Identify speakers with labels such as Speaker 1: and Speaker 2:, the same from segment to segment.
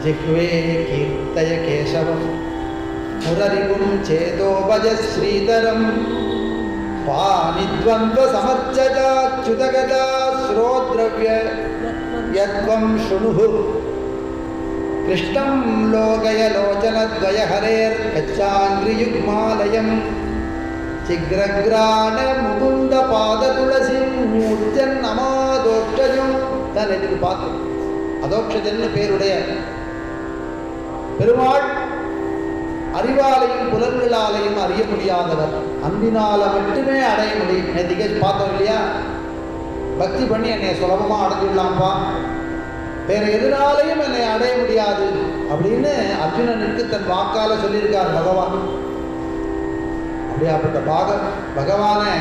Speaker 1: जिह्वे कीर्तय केशवं मुररिपुं चेतो भज श्रीधरं पाणिद्वन्द्वसमर्चजाच्युतगदा श्रोद्रव्य यत्त्वं शृणुः कृष्णं लोकय लोचनद्वयहरेर्गच्छाङ्घ्रियुग्मालयं சிக்ரகிராணமுகுந்தபாததுளசிம் மூர்ச்சன் அமாதோக்ஷஜம் தான் எதுக்கு பார்த்தோம் அதோக்ஷஜன்னு பேருடைய பெருமாள் அறிவாலையும் புலன்களாலையும் அறிய முடியாதவர் அன்பினால மட்டுமே அடைய முடியும் நேற்றுக்கே பார்த்தோம் இல்லையா பக்தி பண்ணி என்னை சுலபமாக அடைஞ்சிடலாம்ப்பா வேற எதனாலையும் என்னை அடைய முடியாது அப்படின்னு அர்ஜுனனுக்கு தன் வாக்கால சொல்லியிருக்கார் பகவான் அப்படியாப்பட்ட பாக பகவானை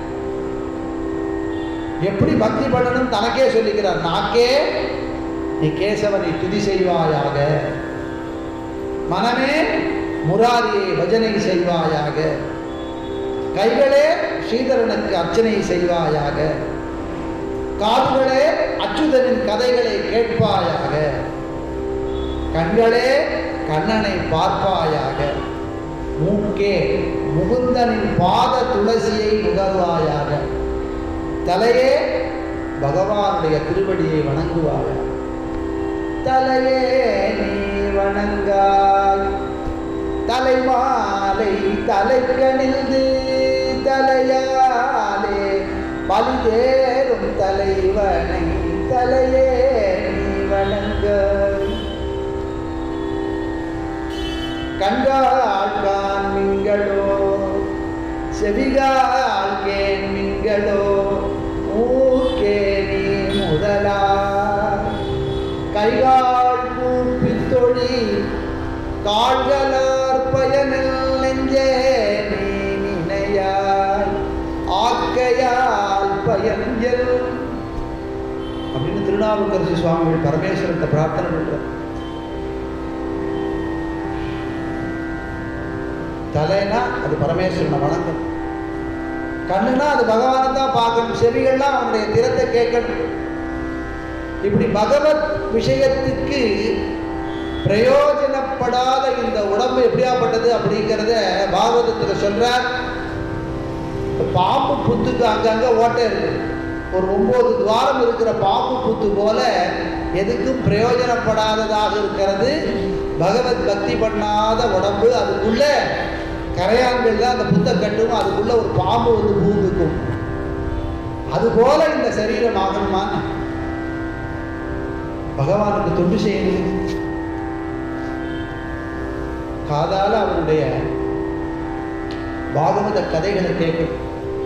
Speaker 1: எப்படி பக்தி பண்ணணும் தனக்கே சொல்லிக்கிறார் நாக்கே நீ கேசவனை துதி செய்வாயாக மனமே முராரியை பஜனை செய்வாயாக கைகளே ஸ்ரீதரனுக்கு அர்ச்சனை செய்வாயாக காதுகளே அச்சுதனின் கதைகளை கேட்பாயாக கண்களே கண்ணனை பார்ப்பாயாக மூக்கே முகுந்தனின் பாத துளசியை நுகர்வாயாக தலையே பகவானுடைய திருவடியை வணங்குவாயாக தலையே நீ வணங்காய் தலைமாலை தலைக்கணிந்து தலையாலே பலிதேறும் தலைவனை தலையே நீ வணங்க கண்கால் காண்மிங்களோ செவிகால் கேண்மிங்களோ மூக்கே நீ முதலா கைகால் கூப்பித் தொழி கால்களார் பயனில் நெஞ்சே நீ நினையாய் ஆக்கையால் பயன்கள் அப்படின்னு திருநாவுக்கரசு சுவாமிகள் பரமேஸ்வரத்தை பிரார்த்தனை பண்றார் தலைனா அது பரமேஸ்வரனை வணங்கும் கண்ணுனா அது பகவானை தான் பார்க்கணும் செவிகள்லாம் அவனுடைய திறத்தை கேட்கணும் இப்படி பகவத் விஷயத்துக்கு பிரயோஜனப்படாத இந்த உடம்பு எப்படியாப்பட்டது அப்படிங்கிறத பாகவதத்தில் சொல்றார் பாம்பு புத்துக்கு அங்கங்க ஓட்டை இருக்கு ஒரு ஒன்பது துவாரம் இருக்கிற பாம்பு புத்து போல எதுக்கும் பிரயோஜனப்படாததாக இருக்கிறது பகவத் பக்தி பண்ணாத உடம்பு அதுக்குள்ள கரையான்கள் தான் அந்த புத்தை கட்டும் அதுக்குள்ள ஒரு பாம்பு வந்து பூந்துக்கும் அதுபோல இந்த சரீரம் ஆகணுமான்னு பகவானுக்கு தொண்டு செய்யணும் காதால அவனுடைய பாகவத கதைகளை கேட்கணும்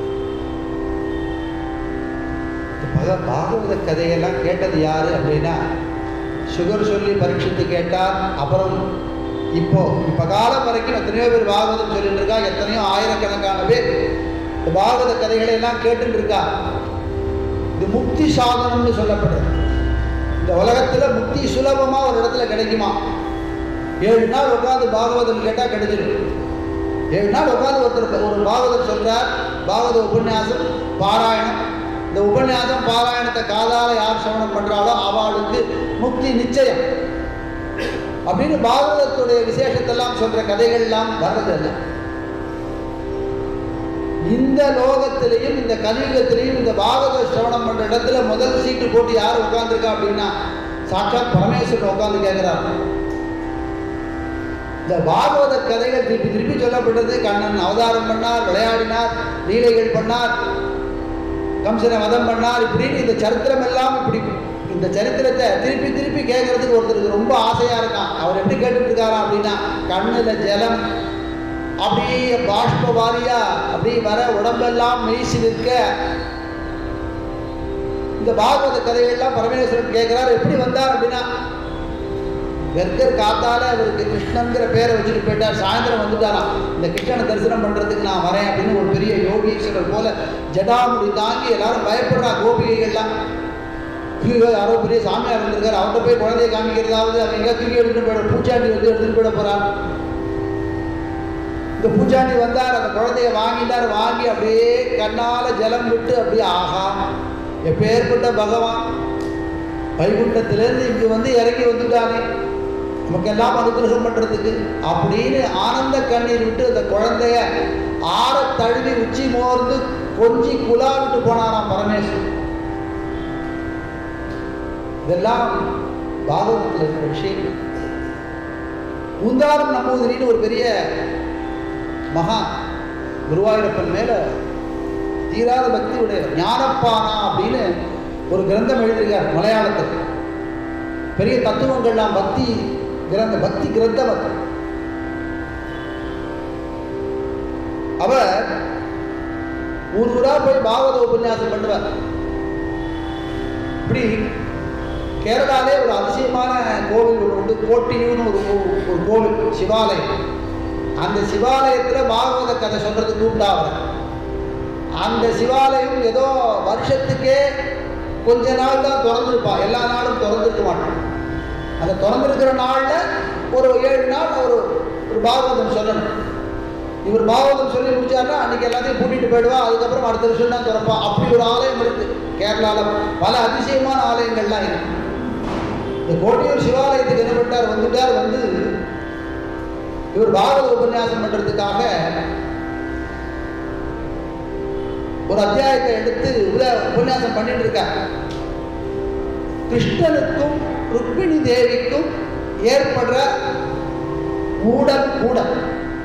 Speaker 1: இந்த பக பாகவத கதையெல்லாம் கேட்டது யாரு அப்படின்னா சுகர் சொல்லி பரீட்சித்து கேட்டார் அப்புறம் இப்போ இப்போ காலம் வரைக்கும் எத்தனையோ பேர் பாகவதம் சொல்லிட்டு இருக்கா எத்தனையோ ஆயிரக்கணக்கான பேர் இந்த பாகவத கதைகளை எல்லாம் கேட்டுட்டு இருக்கா இது முக்தி சாதனம்னு சொல்லப்படுது இந்த உலகத்தில் முக்தி சுலபமாக ஒரு இடத்துல கிடைக்குமா ஏழு நாள் உட்காந்து பாகவதம் கேட்டால் கிடைச்சிடும் ஏழு நாள் உட்காந்து ஒருத்தர் ஒரு பாகவதம் சொல்கிறார் பாகவத உபன்யாசம் பாராயணம் இந்த உபன்யாசம் பாராயணத்தை காதால யார் சிரவணம் பண்ணுறாளோ அவளுக்கு முக்தி நிச்சயம் அப்படின்னு பாகவதத்துடைய விசேஷத்தெல்லாம் சொல்கிற கதைகள்லாம் வர்றதில்லை இந்த லோகத்திலையும் இந்த கலியுகத்திலையும் இந்த பாகவத சிரவணம் பண்ணுற இடத்துல முதல் சீட்டு போட்டு யார் உட்காந்துருக்கா அப்படின்னா சாட்சாத் பரமேஸ்வரன் உட்காந்து கேட்குறாரு இந்த பாகவத கதைகள் திருப்பி திருப்பி சொல்லப்பட்டது கண்ணன் அவதாரம் பண்ணார் விளையாடினார் லீலைகள் பண்ணார் கம்சனை வதம் பண்ணார் இப்படின்னு இந்த சரித்திரம் எல்லாம் இப்படி இந்த சரித்திரத்தை திருப்பி திருப்பி கேட்கறதுக்கு ஒருத்தருக்கு ரொம்ப ஆசையா இருக்கான் அவர் எப்படி கேட்டுட்டு இருக்காராம் அப்படின்னா கண்ணுல ஜலம் அப்படியே பாஷ்ப வாரியா அப்படி வர உடம்பெல்லாம் மெய்சி நிற்க இந்த பாகவத கதைகள்லாம் பரமேஸ்வரன் கேட்கிறார் எப்படி வந்தார் அப்படின்னா கர்கர் காத்தால அவருக்கு கிருஷ்ணங்கிற பேரை வச்சுட்டு போயிட்டார் சாயந்தரம் வந்துட்டாராம் இந்த கிருஷ்ணனை தரிசனம் பண்றதுக்கு நான் வரேன் அப்படின்னு ஒரு பெரிய யோகீஸ்வரர் போல ஜடாமுடி தாங்கி எல்லாரும் பயப்படுறா கோபிகைகள்லாம் ஐயோ யாரோ பெரிய சாமியார் இருந்திருக்காரு அவர்கிட்ட போய் குழந்தைய காமிக்கிறதாவது அவங்க எங்கேயா தூக்கி எடுத்துட்டு போயிட பூச்சாண்டி வந்து எடுத்துட்டு போயிட போறார் இந்த பூச்சாண்டி வந்தார் அந்த குழந்தைய வாங்கிட்டார் வாங்கி அப்படியே கண்ணால ஜலம் விட்டு அப்படியே ஆஹா எப்பேற்பட்ட பகவான் வைகுண்டத்திலேருந்து இங்கு வந்து இறங்கி வந்துட்டானே நமக்கெல்லாம் அனுகிரகம் பண்ணுறதுக்கு அப்படின்னு ஆனந்த கண்ணீர் விட்டு அந்த குழந்தைய ஆற தழுவி உச்சி மோர்ந்து கொஞ்சி குலா விட்டு போனாராம் பரமேஸ்வரன் இதெல்லாம் பாகவதத்தில் இருக்கிற விஷயங்கள் உந்தாரம் நம்பூதிரின்னு ஒரு பெரிய மகான் குருவாயூரப்பன் மேல தீராத பக்தி உடையவர் ஞானப்பானா அப்படின்னு ஒரு கிரந்தம் எழுதியிருக்கார் மலையாளத்தில் பெரிய தத்துவங்கள்லாம் பக்தி கிரந்த பக்தி கிரந்தம் அது அவர் ஊர் ஊரா போய் பாகவத உபன்யாசம் பண்ணுவார் இப்படி கேரளாலே ஒரு அதிசயமான கோவில் ஒன்று உண்டு கோட்டியூர்னு ஒரு கோ- ஒரு கோவில் சிவாலயம் அந்த சிவாலயத்தில் பாகவத கதை சொல்றதுக்கு கூப்பிட்டா அவரை அந்த சிவாலயம் ஏதோ வருஷத்துக்கே கொஞ்ச நாள் தான் திறந்துருப்பா எல்லா நாளும் திறந்துருக்க மாட்டான் அந்த திறந்திருக்கிற நாளில் ஒரு ஏழு நாள் ஒரு ஒரு பாகவதம் சொல்லணும் இவர் பாகவதம் சொல்லி முடிச்சாருன்னா அன்னைக்கு எல்லாத்தையும் கூட்டிட்டு போயிடுவா அதுக்கப்புறம் அடுத்த வருஷம் தான் திறப்பா அப்படி ஒரு ஆலயம் இருக்கு கேரளாவில் பல அதிசயமான ஆலயங்கள்லாம் இருக்கு இந்த கோட்டியூர் சிவாலயத்துக்கு என்ன பண்ணிட்டார் வந்துட்டார் வந்து இவர் பாகவத உபன்யாசம் பண்றதுக்காக ஒரு அத்தியாயத்தை எடுத்து உத- உபன்யாசம் பண்ணிட்டு இருக்கார் கிருஷ்ணனுக்கும் ருக்மிணி தேவிக்கும் ஏற்படுற ஊடல் ஊடல்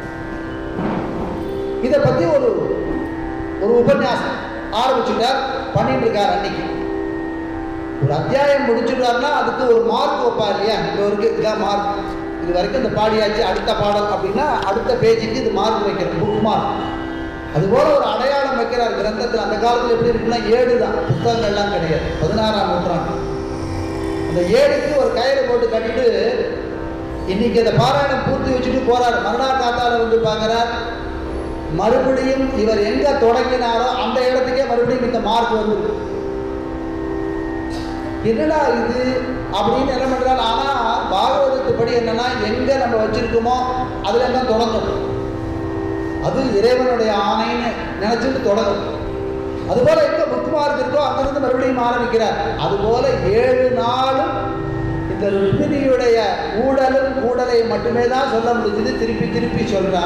Speaker 1: இதை பத்தி ஒரு ஒரு உபன்யாசம் ஆரம்பிச்சுட்டார் பண்ணிட்டு இருக்கார் அன்னைக்கு ஒரு அத்தியாயம் முடிச்சுட்டாருன்னா அதுக்கு ஒரு மார்க் வைப்பார் இல்லையா இந்த வரைக்கும் இதுதான் மார்க் இது வரைக்கும் இந்த பாடியாச்சு அடுத்த பாடல் அப்படின்னா அடுத்த பேஜுக்கு இது மார்க் வைக்கிறோம் புக் மார்க் அதுபோல ஒரு அடையாளம் வைக்கிறார் கிரந்தத்தில் அந்த காலத்தில் எப்படி இருக்குன்னா ஏடு தான் புத்தகங்கள்லாம் கிடையாது பதினாறாம் நூற்றாண்டு அந்த ஏடுக்கு ஒரு கயிறு போட்டு கட்டிட்டு இன்னைக்கு அந்த பாராயணம் பூர்த்தி வச்சுட்டு போறாரு மறுநாள் காத்தால வந்து பார்க்கறார் மறுபடியும் இவர் எங்க தொடங்கினாரோ அந்த இடத்துக்கே மறுபடியும் இந்த மார்க் வந்து என்னடா இது அப்படின்னு என்ன பண்றாரு ஆனா பாகவதத்து படி என்னன்னா எங்க நம்ம வச்சிருக்கோமோ அதுல தான் தொடங்கணும் அது இறைவனுடைய ஆணைன்னு நினைச்சிட்டு தொடங்கும் அதுபோல எங்க புக் மார்க் இருக்கோ அங்கிருந்து மறுபடியும் ஆரம்பிக்கிறார் அதுபோல ஏழு நாளும் இந்த ருக்மிணியுடைய ஊடலும் கூடலை மட்டுமே தான் சொல்ல முடிஞ்சது திருப்பி திருப்பி சொல்றா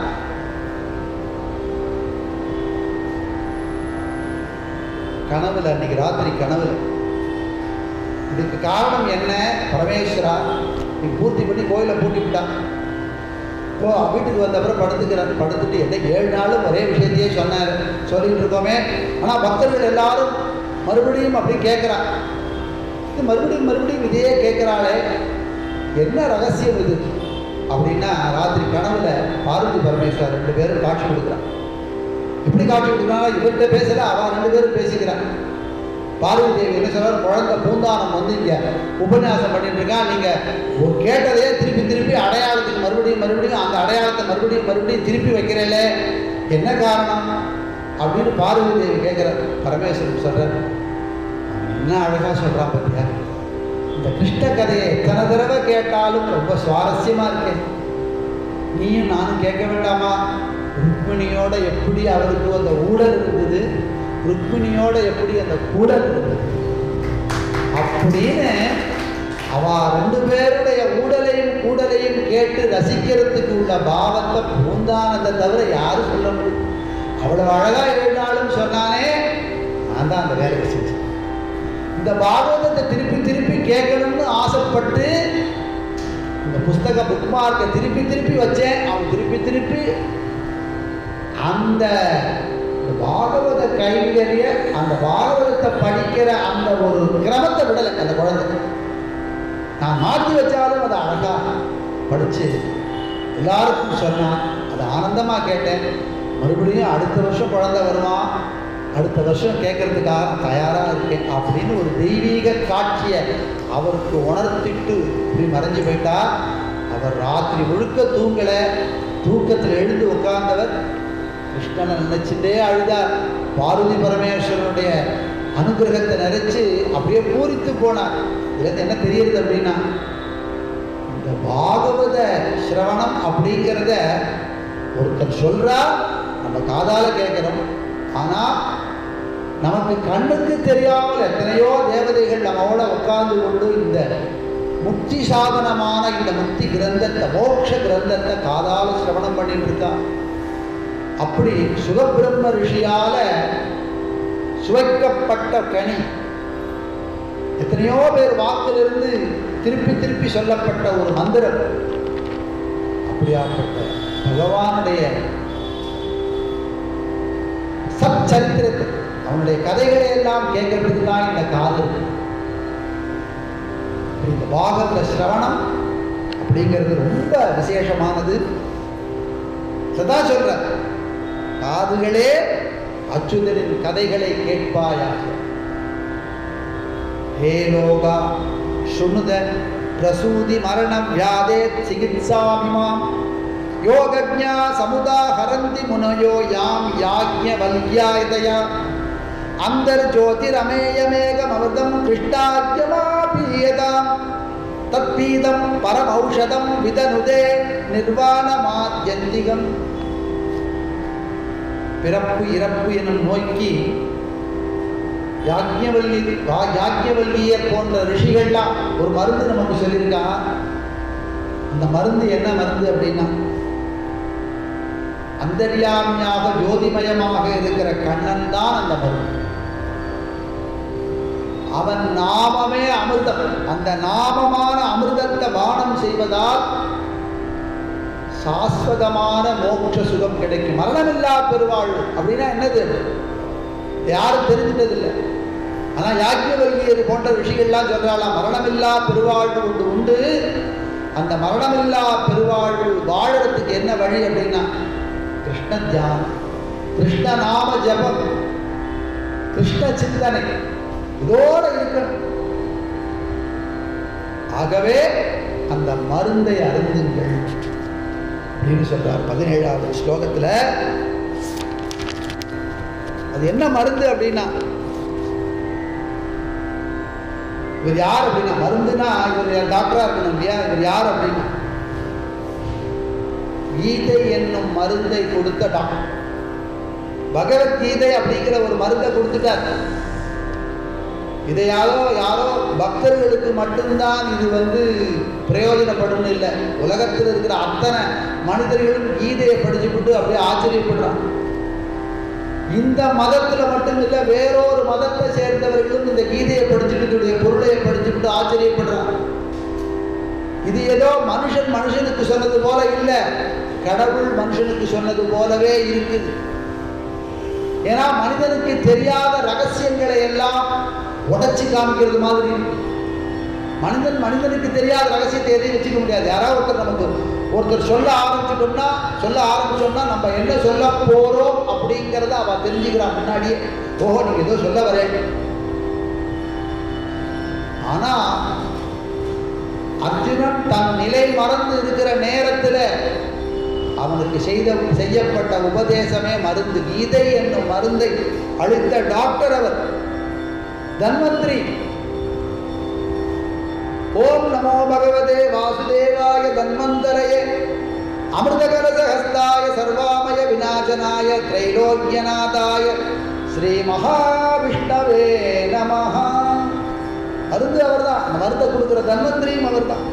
Speaker 1: கனவுல அன்னைக்கு ராத்திரி கனவுல இதுக்கு காரணம் என்ன பரமேஸ்வரா நீ பூர்த்தி பண்ணி கோயிலை பூட்டி விட்டான் இப்போ வீட்டுக்கு வந்த அப்புறம் படுத்துக்கிறார் படுத்துட்டு என்ன ஏழு நாளும் ஒரே விஷயத்தையே சொன்னார் சொல்லிட்டு இருக்கோமே ஆனால் பக்தர்கள் எல்லாரும் மறுபடியும் அப்படி கேட்குறா இது மறுபடியும் மறுபடியும் இதையே கேட்குறாளே என்ன ரகசியம் இது அப்படின்னா ராத்திரி கனவுல பார்வதி பரமேஸ்வர் ரெண்டு பேரும் காட்சி கொடுக்குறான் எப்படி காட்சி கொடுக்குறாங்க இவர்கிட்ட பேசல அவன் ரெண்டு பேரும் பேசிக்கிறான் பார்வதி தேவி என்ன சொல்றாரு குழந்தை பூந்தானம் வந்து இங்க உபன்யாசம் பண்ணிட்டு இருக்கான் நீங்க ஒரு கேட்டதையே திருப்பி திருப்பி அடையாளத்துக்கு மறுபடியும் மறுபடியும் அந்த அடையாளத்தை மறுபடியும் மறுபடியும் திருப்பி வைக்கிறேலே என்ன காரணம் அப்படின்னு பார்வதி தேவி கேட்கிறார் பரமேஸ்வரன் சொல்றார் அவன் என்ன அழகா சொல்றான் பாத்தியா இந்த கிருஷ்ண கதையை எத்தனை தடவை கேட்டாலும் ரொம்ப சுவாரஸ்யமா இருக்கே நீயும் நானும் கேட்க வேண்டாமா ருக்மிணியோட எப்படி அவருக்கு அந்த ஊழல் இருந்தது ருக்மிணியோட எப்படி அந்த கூடல் இருந்தது அப்படின்னு அவ ரெண்டு பேருடைய ஊடலையும் கூடலையும் கேட்டு ரசிக்கிறதுக்கு உள்ள பாவத்தை பூந்தானதை தவிர யாரும் சொல்ல முடியும் அவ்வளவு அழகா ஏழு நாளும் சொன்னானே நான் தான் அந்த வேலையை செஞ்சேன் இந்த பாகவதத்தை திருப்பி திருப்பி கேட்கணும்னு ஆசைப்பட்டு இந்த புஸ்தக புக் மார்க்கை திருப்பி திருப்பி வச்சேன் அவன் திருப்பி திருப்பி அந்த இந்த பாகவத கைங்கரிய அந்த பாகவதத்தை படிக்கிற அந்த ஒரு கிரமத்தை விடலை அந்த குழந்தை நான் மாற்றி வச்சாலும் அதை அழகா படிச்சு எல்லாருக்கும் சொன்னான் அதை ஆனந்தமா கேட்டேன் மறுபடியும் அடுத்த வருஷம் குழந்தை வருமா அடுத்த வருஷம் கேட்கறதுக்காக நான் தயாரா இருக்கேன் அப்படின்னு ஒரு தெய்வீக காட்சியை அவருக்கு உணர்த்திட்டு இப்படி மறைஞ்சு போயிட்டா அவர் ராத்திரி முழுக்க தூங்கலை தூக்கத்தில் எழுந்து உட்கார்ந்தவர் கிருஷ்ணனை நினைச்சுட்டே அழுதார் பார்வதி பரமேஸ்வரனுடைய அனுகிரகத்தை நினைச்சு அப்படியே பூரித்து போனார் இதுலேருந்து என்ன தெரியுது அப்படின்னா இந்த பாகவத சிரவணம் அப்படிங்கிறத ஒருத்தர் சொல்றா நம்ம காதால கேட்குறோம் ஆனால் நமக்கு கண்ணுக்கு தெரியாமல் எத்தனையோ தேவதைகள் நம்மோட உட்கார்ந்து கொண்டு இந்த முக்தி சாதனமான இந்த முக்தி கிரந்தத்தை மோட்ச கிரந்தத்தை காதால சிரவணம் பண்ணிட்டு இருக்கா அப்படி சுகபிரம்ம ரிஷியால சுவைக்கப்பட்ட கனி எத்தனையோ பேர் வாக்கிலிருந்து திருப்பி திருப்பி சொல்லப்பட்ட ஒரு மந்திரம் அப்படியாப்பட்ட பகவானுடைய சச்சரித்திரத்தை அவனுடைய கதைகளை எல்லாம் கேட்கறதுக்கு தான் இந்த காது இருக்கு. இப்ப இந்த பாகவத சிரவணம் அப்படிங்கிறது ரொம்ப விசேஷமானது சதா சொல்ற காதுகளே அச்சுதனின் கதைகளை கேட்பாயாக ஹே லோகா சுணுத பிரசூதி மரணம் வியாதே சிகித்சாமிமாம் யோகஜா சமுதா ஹரந்தி முனயோ யாம் யாஜ்ஞவல்யாயதயா அந்தர்ஜோதிரமேயமேகமவதம் கிருஷ்டாஜ்யமாபீயதாம் தத்பீதம் பரமௌஷதம் விதனுதே நிர்வாணமாத்யந்திகம் பிறப்பு இறப்பு எனும் நோய்க்கு யாஜ்ஞவல்லி வா- யாஜ்ஞவல்லியர் போன்ற ரிஷிகள்லாம் ஒரு மருந்து நமக்கு சொல்லியிருக்கா அந்த மருந்து என்ன மருந்து அப்படின்னா அந்தர்யாமியாக ஜோதிமயமாக இருக்கிற கண்ணன் தான் அந்த மருந்து அவன் நாமமே அமிர்தம் அந்த நாமமான அமிர்தத்தை பானம் செய்வதால் சாஸ்வதமான மோட்ச சுகம் கிடைக்கும் மரணமில்லா பெருவாழ்வு அப்படின்னா என்னது யாரும் தெரிஞ்சிட்டதில்லை ஆனால் யாக்கியவல்லியர் போன்ற விஷயங்கள்லாம் சொல்றாளாம் மரணமில்லா பெருவாழ்வு ஒன்று உண்டு அந்த மரணமில்லா பெருவாழ்வு வாழறதுக்கு என்ன வழி அப்படின்னா கிருஷ்ண தியானம் கிருஷ்ண நாம ஜபம் கிருஷ்ண சிந்தனை இதோட இருக்கணும் ஆகவே அந்த மருந்தை அருந்துங்கள் அப்படின்னு சொல்றார் பதினேழாவது ஸ்லோகத்துல அது என்ன மருந்து அப்படின்னா இவர் யார் அப்படின்னா மருந்துனா இவர் டாக்டரா இருக்கணும் இல்லையா இவர் யார் அப்படின்னா கீதை என்னும் மருந்தை கொடுத்த டாக்டர் பகவத்கீதை அப்படிங்கிற ஒரு மருந்தை கொடுத்துட்டார் இதை யாரோ யாரோ பக்தர்களுக்கு மட்டும்தான் இது வந்து பிரயோஜனப்படும் இல்லை உலகத்தில் இருக்கிற அத்தனை மனிதர்களும் கீதையை படிச்சுக்கிட்டு அப்படியே ஆச்சரியப்படுறான் இந்த மதத்தில் மட்டும் இல்லை வேறொரு மதத்தை சேர்ந்தவர்களும் இந்த கீதையை படிச்சுக்கிட்டு இதோடைய பொருளை படிச்சுக்கிட்டு ஆச்சரியப்படுறான் இது ஏதோ மனுஷன் மனுஷனுக்கு சொன்னது போல இல்லை கடவுள் மனுஷனுக்கு சொன்னது போலவே இருக்குது ஏன்னா மனிதனுக்கு தெரியாத ரகசியங்களை எல்லாம் உடைச்சு காமிக்கிறது மாதிரி இருக்கு. மனிதன் மனிதனுக்கு தெரியாத ரகசியத்தை எதையும் வச்சுக்க முடியாது யாராவது ஒருத்தர் நமக்கு ஒருத்தர் சொல்ல ஆரம்பிச்சிட்டோம்னா சொல்ல ஆரம்பிச்சோம்னா நம்ம என்ன சொல்ல போறோம் அப்படிங்கிறத அவ தெரிஞ்சுக்கிறான் முன்னாடியே ஓஹோ நீங்க ஏதோ சொல்ல வரேன் ஆனா அர்ஜுனன் தன் நிலை மறந்து இருக்கிற நேரத்துல அவனுக்கு செய்த செய்யப்பட்ட உபதேசமே மருந்து கீதை என்னும் மருந்தை அளித்த டாக்டர் அவர் தன்வந்திரி ஓம் நமோ பகவதே வாசுதேவாய தன்வந்தரயே அமிர்தகரசஹஸ்தாய சர்வாமய விநாசனாய திரைலோக்கியநாதாய ஸ்ரீ மகாவிஷ்ணவே நமஹ மருந்து அவர்தான் அந்த மருந்தை கொடுக்குற தன்வந்திரியும் அவர்தான்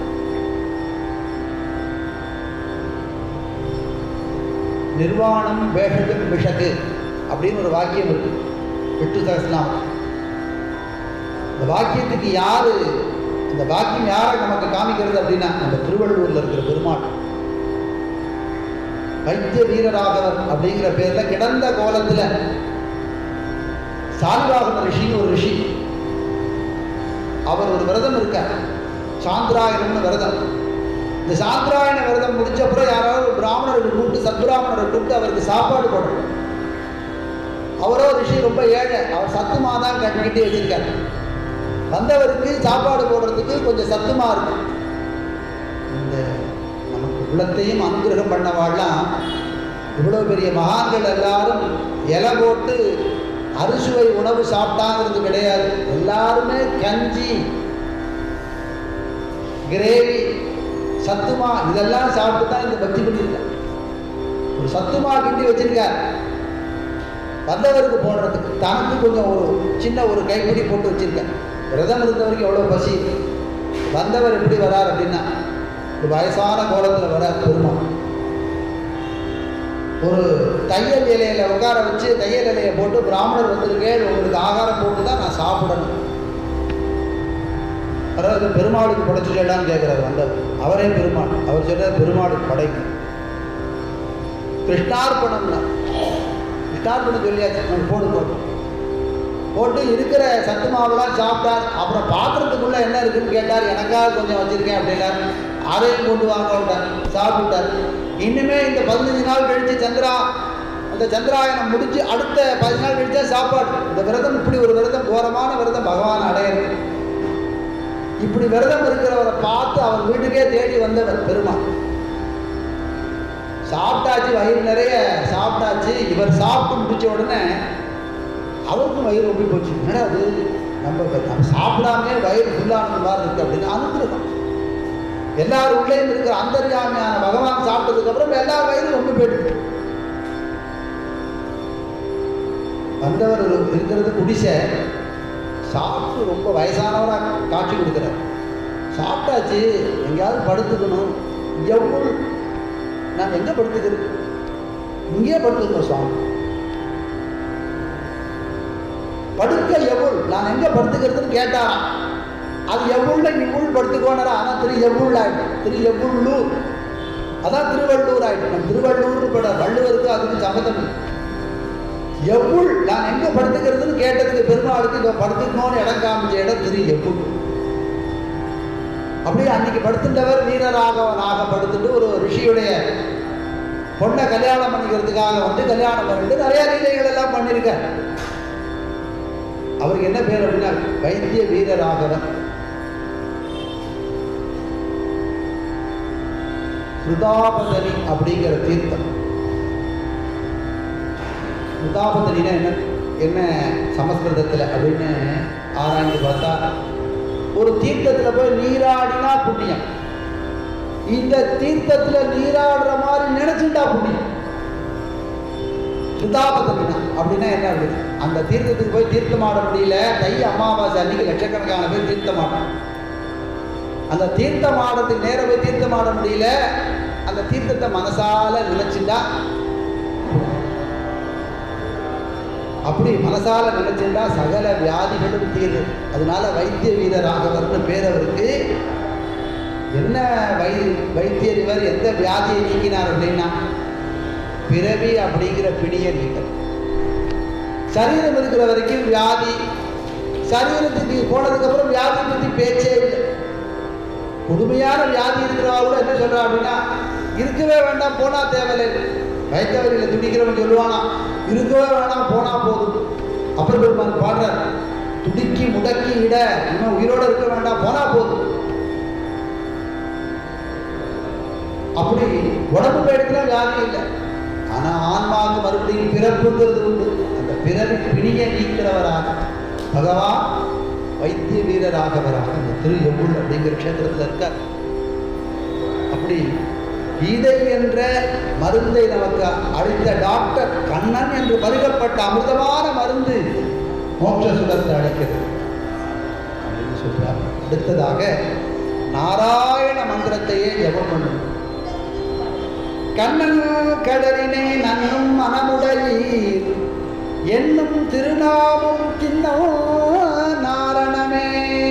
Speaker 1: நிர்வாணம் வேஷகம் விஷகு அப்படின்னு ஒரு வாக்கியம் இருக்கு விட்டு சகஸ்லாம் இந்த வாக்கியத்துக்கு யாரு இந்த வாக்கியம் யாரை நமக்கு காமிக்கிறது அப்படின்னா நம்ம திருவள்ளூர்ல இருக்கிற பெருமாள் வைத்திய வீரராகவர் அப்படிங்கிற பேர்ல கிடந்த கோலத்துல சாலிவாகன ரிஷின்னு ஒரு ரிஷி அவர் ஒரு விரதம் இருக்கார் சாந்திராயணம்னு விரதம் இந்த சாந்திராயண விரதம் முடிச்ச அப்புறம் யாராவது ஒரு பிராமணரை கூப்பிட்டு சத்பிராமணரை கூப்பிட்டு அவருக்கு சாப்பாடு போடணும் அவரோ ரிஷி ரொம்ப ஏழை அவர் சத்துமா தான் கட்டிக்கிட்டு வச்சிருக்காரு வந்தவருக்கு சாப்பாடு போடுறதுக்கு கொஞ்சம் சத்துமா இருக்கும் இந்த நமக்கு உள்ளத்தையும் அனுகிரகம் பண்ணவாள்லாம் இவ்வளோ பெரிய மகான்கள் எல்லாரும் இலை போட்டு அறுசுவை உணவு சாப்பிட்டாங்கிறது கிடையாது எல்லாருமே கஞ்சி கிரேவி சத்துமா இதெல்லாம் சாப்பிட்டு தான் இந்த பக்தி பண்ணியிருக்கார் ஒரு சத்துமா கிண்டி வச்சிருக்கார் வந்தவருக்கு போடுறதுக்கு தனக்கு கொஞ்சம் ஒரு சின்ன ஒரு கைப்பிடி போட்டு வச்சிருக்கேன் விரதம் இருந்தவருக்கு எவ்வளோ பசி வந்தவர் எப்படி வரார் அப்படின்னா ஒரு வயசான கோலத்தில் வரார் பெருமாள் ஒரு தையல் இலையில உட்கார வச்சு தையல் இலையை போட்டு பிராமணர் வந்திருக்கேன் உங்களுக்கு ஆகாரம் போட்டு தான் நான் சாப்பிடணும் அதாவது பெருமாளுக்கு படைச்சுட்டான்னு கேட்குறாரு வந்தவர் அவரே பெருமாள் அவர் சொல்றார் பெருமாளுக்கு படைக்கும் கிருஷ்ணார்பணம்னா கிருஷ்ணார்பணம் சொல்லியாச்சு நம்ம போடு போட்டு போட்டு இருக்கிற சத்து மாவுலாம் சாப்பிட்டார் அப்புறம் பாத்திரத்துக்குள்ளே என்ன இருக்குன்னு கேட்டார் எனக்காக கொஞ்சம் வச்சுருக்கேன் அப்படின்னார் அதையும் கொண்டு வாங்க விட்டார் சாப்பிட்டார் இன்னுமே இந்த பதினஞ்சு நாள் கழித்து சந்திரா அந்த சந்திராயனம் முடிஞ்சு அடுத்த பதினஞ்சு நாள் கழிச்சா சாப்பாடு இந்த விரதம் இப்படி ஒரு விரதம் கோரமான விரதம் பகவான் அடையிறது இப்படி விரதம் இருக்கிறவரை பார்த்து அவர் வீட்டுக்கே தேடி வந்தவர் பெருமாள் சாப்பிட்டாச்சு வயிறு நிறைய சாப்பிட்டாச்சு இவர் சாப்பிட்டு முடிச்ச உடனே அவருக்கும் வயிறு ஒப்பி போச்சு என்னடா அது நம்ம நம்ம சாப்பிடாமே வயிறு ஃபுல்லானது மாதிரி இருக்கு அப்படின்னு அனுப்பிருக்கோம் எல்லாரும் உள்ளே இருக்கிற அந்தர்யாமியான பகவான் சாப்பிட்டதுக்கு அப்புறம் எல்லா வயிறும் ஒன்று போயிடுது வந்தவர் ஒரு- இருக்கிறது குடிசை சாப்பிட்டு ரொம்ப வயசானவராக காட்சி கொடுக்குறார் சாப்பிட்டாச்சு எங்கேயாவது படுத்துக்கணும் எவ்வளவு நான் எங்கே படுத்துக்கிறது இங்கேயே படுத்துக்கணும் சுவாமி படுக்க எவ்வளவு நான் எங்கே படுத்துக்கிறதுன்னு கேட்டாராம் அது எவ்வளோ இவ்வுள் படுத்துக்கோனரா ஆனால் திரு எவ்வுள் ஆயிட்டு திரு எவ்வுள்ளூர் அதான் திருவள்ளூர் ஆயிட்டு நம்ம திருவள்ளூர் பட வள்ளுவருக்கு அதுக்கு சம்மதம் இல்லை. எவ்வுள் நான் எங்கே படுத்துக்கிறதுன்னு கேட்டதுக்கு பெருமாளுக்கு இங்கே படுத்துக்கணும்னு இடம் காமிச்ச இடம் திரு எவ்வுள் அப்படியே அன்னைக்கு படுத்துட்டவர் வீரராகவனாக படுத்துட்டு ஒரு ரிஷியுடைய பொண்ணை கல்யாணம் பண்ணிக்கிறதுக்காக வந்து கல்யாணம் பண்ணிட்டு நிறைய லீலைகள் எல்லாம் பண்ணியிருக்கார் அவருக்கு என்ன பேர் அப்படின்னா வைத்திய வீரராகவன் சுதாபதனி அப்படிங்கிற தீர்த்தம் சுதாபதனினா என்ன என்ன சமஸ்கிருதத்தில் அப்படின்னு ஆராய்ந்து பார்த்தா ஒரு தீர்த்தத்தில் போய் நீராடினா புண்ணியம் இந்த தீர்த்தத்தில் நீராடுற மாதிரி நினைச்சுட்டா புண்ணியம் சுதாபதனினா அப்படின்னா என்ன அப்படின்னு அந்த தீர்த்தத்துக்கு போய் தீர்த்தமாட முடியல தை அமாவாசை அன்னைக்கு லட்சக்கணக்கான பேர் தீர்த்தமாடும் அந்த தீர்த்தமாடத்துக்கு நேர போய் தீர்த்தமாட முடியல அந்த தீர்த்தத்தை மனசால நினைச்சுட்டா அப்படி மனசால நினைச்சுட்டா சகல வியாதிகளும் தீரு அதனால வைத்திய வீரராகவர்னு பேர் அவருக்கு என்ன வை வைத்தியர் இவர் எந்த வியாதியை நீக்கினார் அப்படின்னா பிறவி அப்படிங்கிற பிணியை நீக்க சரீரம் இருக்கிற வரைக்கும் வியாதி சரீரத்துக்கு போனதுக்கு அப்புறம் வியாதியை பற்றி பேச்சே இல்லை கொடுமையான வியாதி இருக்கிறவா கூட என்ன சொல்றா அப்படின்னா இருக்கவே வேண்டாம் போனா தேவையில்லை வயிற்றவரியில் துடிக்கிறவன் சொல்லுவானா இருக்கவே வேண்டாம் போனா போதும் அப்புறம் பெருமான் பாடுறார் துடிக்கி முடக்கி இட இன்னும் உயிரோட இருக்க வேண்டாம் போனா போதும் அப்படி உடம்பு போயிடுச்சுன்னா வியாதி இல்லை ஆனா ஆன்மாவுக்கு மறுபடியும் பிறப்புங்கிறது உண்டு அந்த பிறவி பிணியை நீக்கிறவராக பகவான் வைத்திய வீரராகவராக அந்த திரு எவ்வளவு அப்படிங்கிற க்ஷேத்திரத்தில் இருக்கார் அப்படி கீதை என்ற மருந்தை நமக்கு அளித்த டாக்டர் கண்ணன் என்று மருகப்பட்ட அமிர்தமான மருந்து மோட்ச சுகத்தை அளிக்கிறது அப்படின்னு சொல்றார் அடுத்ததாக நாராயண மந்திரத்தையே ஜெபம் பண்ணும் கண்ணன் கடலினை நன்னும் மனமுடையீர் என்னும் திருநாமம் கிண்ணோ நாரணமே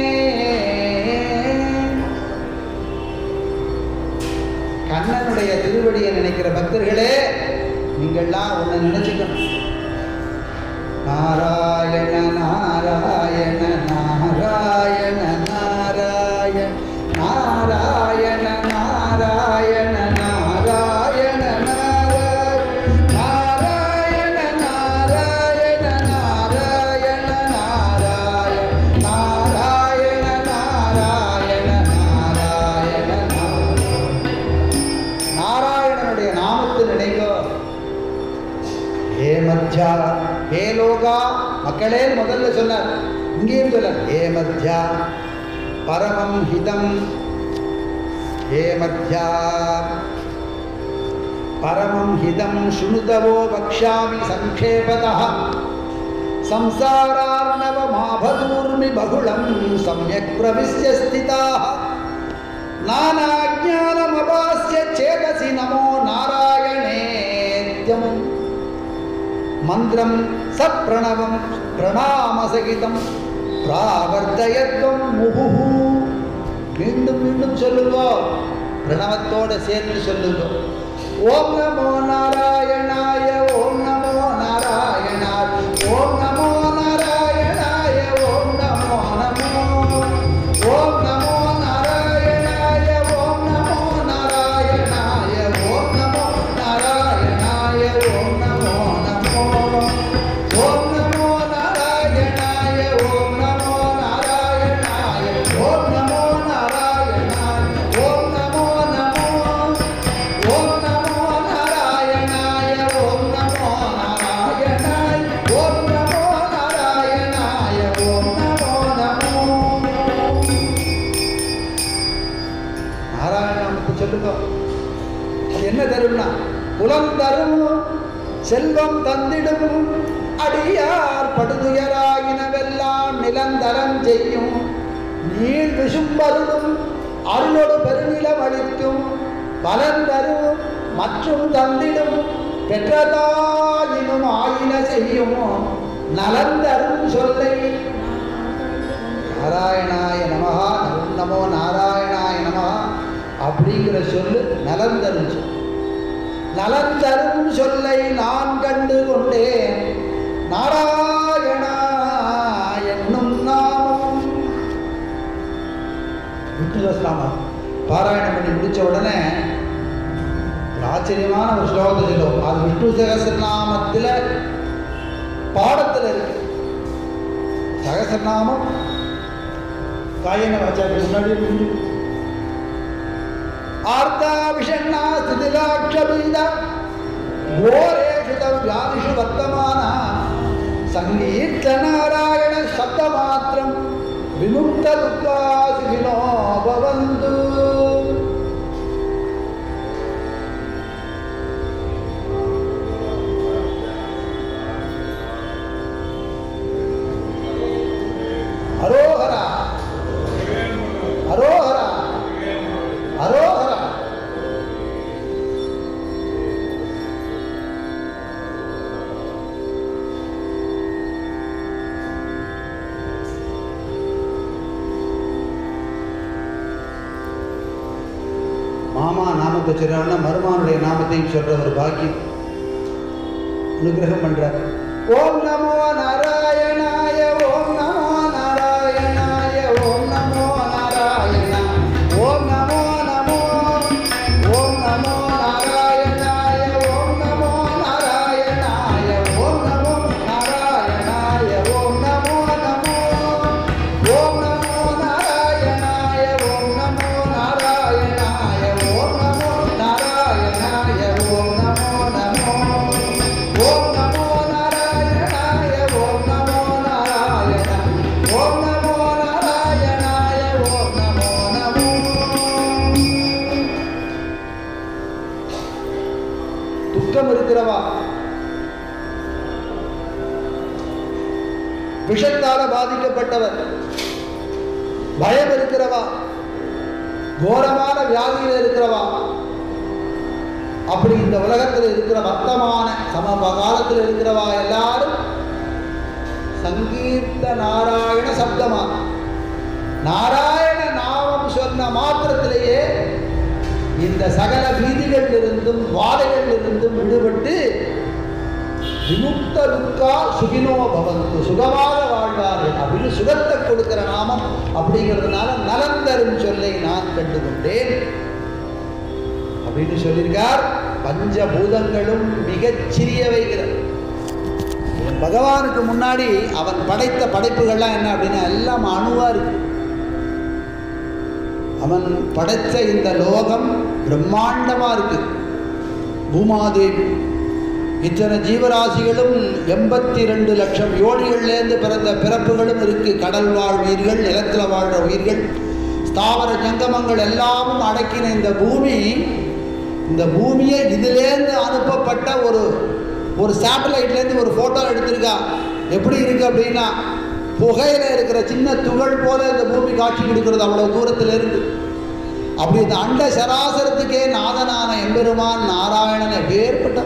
Speaker 1: கண்ணனுடைய திருவடியை நினைக்கிற பக்தர்களே நீங்கள்லாம் ஒன்று நினைச்சுக்கணும் நாராயண நாராயண நாராயண நாராயண நாராயண நாராயண நாராயண நாராயண நாராயண நாராயண நாராயண நாராயண நாராயண நாராயண நாராயண நாராயணனுடைய நாமத்தை நினைங்கோ ஹே மத்யா ஹே லோகா மக்களே முதல்ல சொன்னார் இங்கேயும் சொன்னார் ஹே மத்யா பரமம் ஹிதம் ஹே மத்யா பரமம் ஹிதம் சுணுதவோ வக்ஷாமி சங்கேபதः संसारार्णवमाभदूर्मि बहुलं सम्यक् प्रविश्य स्थिताः नानाज्ञानमवास्य चेतसि नमो नारायणेत्यमुम् मन्त्रं सप्रणवं प्रणामसहितं प्रावर्तयत्वं मुहुः மீண்டும் மீண்டும் சொல்லுங்க பிரணவத்தோட சேர்ந்து சொல்லுங்க ஓம் நமோ நாராயணாய ஓம் நமோ நாராயணாய ஓம் நமோ நாராயணாய ஓம் நமோ நமோ ஓம் நமோ நாராயணாய ஓம் நமோ நாராயணாய ஓம் நமோ நாராயணாய ஓம் நமோ நமோ ஓம் நமோ நாராயணாய ஓம் நமோ நாராயணாய ஓம் நமோ நாராயணாய ஓம் நமோ நமோ ஓம் நமோ நாராயணாய ஓம் நமோ நாராயணாய ஓம் நமோ நாராயணாய ஓம் நமோ நமோ நாராயணாமத்தை சொல்லுங்க அது என்ன தரும்னா புலம் தரும் செல்வம் தந்திடும் அடியார் படுதுயராயினவெல்லாம் நிலந்தரம் செய்யும் நீள் விஷும்பருளும் அருளோடு பெருநிலம் அளிக்கும் பலன் தரும் மற்றும் தந்திடும் பெற்றதாயினும் ஆயின செய்யும் நலன் தரும் சொல்லை நாராயணாய நமஹா ஓம் நமோ நாராயணாய நமஹா அப்படிங்கிற சொல்லு நலன் தரும் சொல் நலன் தரும் சொல்லை நான் கண்டு கொண்டேன் நாராயணா என்னும் நாமம் விஷ்ணு சஸ்நாமம் பாராயணம் பண்ணி முடிச்ச உடனே ஒரு ஆச்சரியமான ஒரு ஸ்லோகத்தை சொல்லுவோம் அது விஷ்ணு சகசிரநாமத்தில் பாடத்தில் இருக்கு சகசிரநாமம் காயன வாச்சாக்கு முன்னாடி இருக்கு. ஆர்த்தா விஷண்ணா ஸ்திதிலாட்சபீத கோரேஷு தவ்யாதிஷு வர்த்தமான சங்கீர்த்த நாராயண சப்த மாத்திரம் விமுக்த துக்காசினோ பவந்து அரோஹரா அரோஹரா அரோஹரா மாமா நாமத்தை சொல்றவன மருமானுடைய நாமத்தையும் சொல்ற ஒரு பாக்கியம் அனுகிரகம் பண்ற ஓம் நமோ நாராயணாய ஓம் நமோ நாராயணாய ஓம் நமோ நாராயண ஓம் நமோ நமோ ஓம் நமோ நாராயணாய ஓம் நமோ நாராயணாய ஓம் நமோ நாராயணாய ஓம் நமோ நமோ ஓம் நமோ நாராயணாய ஓம் நமோ நாராயணாய ஓம் நமோ நாராயணாய ஓம் நமோ நமோ ஓம் நமோ நாராயணாய ஓம் நமோ நாராயண ஓம் நமோ நாராயணாய ஓம் நமோ நமோ துக்கம் இருக்கிறவா விஷத்தால பாதிக்கப்பட்டவர் பயம் இருக்கிறவா கோரமான வியாதியில் இருக்கிறவா அப்படி இந்த உலகத்தில் இருக்கிற வர்த்தமான சம காலத்தில் இருக்கிறவா எல்லாரும் சங்கீர்த்த நாராயண சப்தமா நாராயண நாமம் சொன்ன மாத்திரத்திலேயே இந்த சகல வீதிகளில் இருந்தும் வாதைகளில் இருந்தும் விடுபட்டு விமுக்த துக்கா சுகினோ பவந்து சுகமாக வாழ்வார்கள் அப்படின்னு சுகத்தை கொடுக்கிற நாமம் அப்படிங்கிறதுனால நலம் தரும் சொல்லை நான் கண்டுகொண்டேன் அப்படின்னு சொல்லியிருக்கார் பஞ்சபூதங்களும் மிகச் சிறியவைகள் பகவானுக்கு முன்னாடி அவன் படைத்த படைப்புகள்லாம் என்ன அப்படின்னா எல்லாம் அணுவா இருக்கு அவன் படைத்த இந்த லோகம் பிரம்மாண்டமா இருக்கு பூமாதேவி இத்தனை ஜீவராசிகளும் எண்பத்தி ரெண்டு லட்சம் யோனிகள்லேருந்து பிறந்த பிறப்புகளும் இருக்கு கடல் வாழ் உயிர்கள் நிலத்தில் வாழ்கிற உயிர்கள் ஸ்தாவர ஜங்கமங்கள் எல்லாமும் அடக்கின இந்த பூமி இந்த பூமியை இதிலேருந்து அனுப்பப்பட்ட ஒரு ஒரு சேட்டலைட்லேருந்து ஒரு ஃபோட்டோ எடுத்திருக்கா எப்படி இருக்கு அப்படின்னா புகையில இருக்கிற சின்ன துகள் போல இந்த பூமி காட்சி கொடுக்கிறது அவ்வளவு தூரத்துல இருந்து அப்படி இந்த அண்ட சராசரத்துக்கே நாதனான எம்பெருமான் நாராயணன் வேறுபட்ட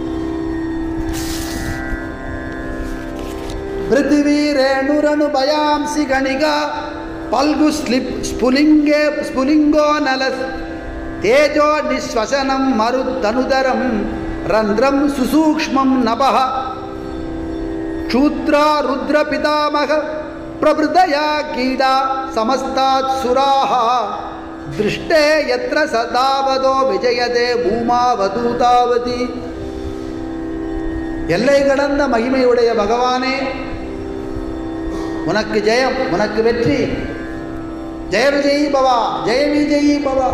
Speaker 1: பிருத்திவி ரேணுரனு பயாம்சி கணிகா பல்கு ஸ்லிப் ஸ்புலிங்கே ஸ்புலிங்கோ நலஸ் தேஜோ நிஸ்வசனம் மருத்தனுதரம் ரந்திரம் சுசூக்ஷ்மம் நபः क्षूत्रा रुद्रपितामह प्रभृतया कीडा समस्तात् सुराः दृष्टे यत्र सदावदो विजयते பூமாவதூதாவதி எல்லை கடந்த மகிமையுடைய பகவானே உனக்கு ஜெயம் உனக்கு வெற்றி ஜெய விஜயி பவா ஜெய விஜயி பவா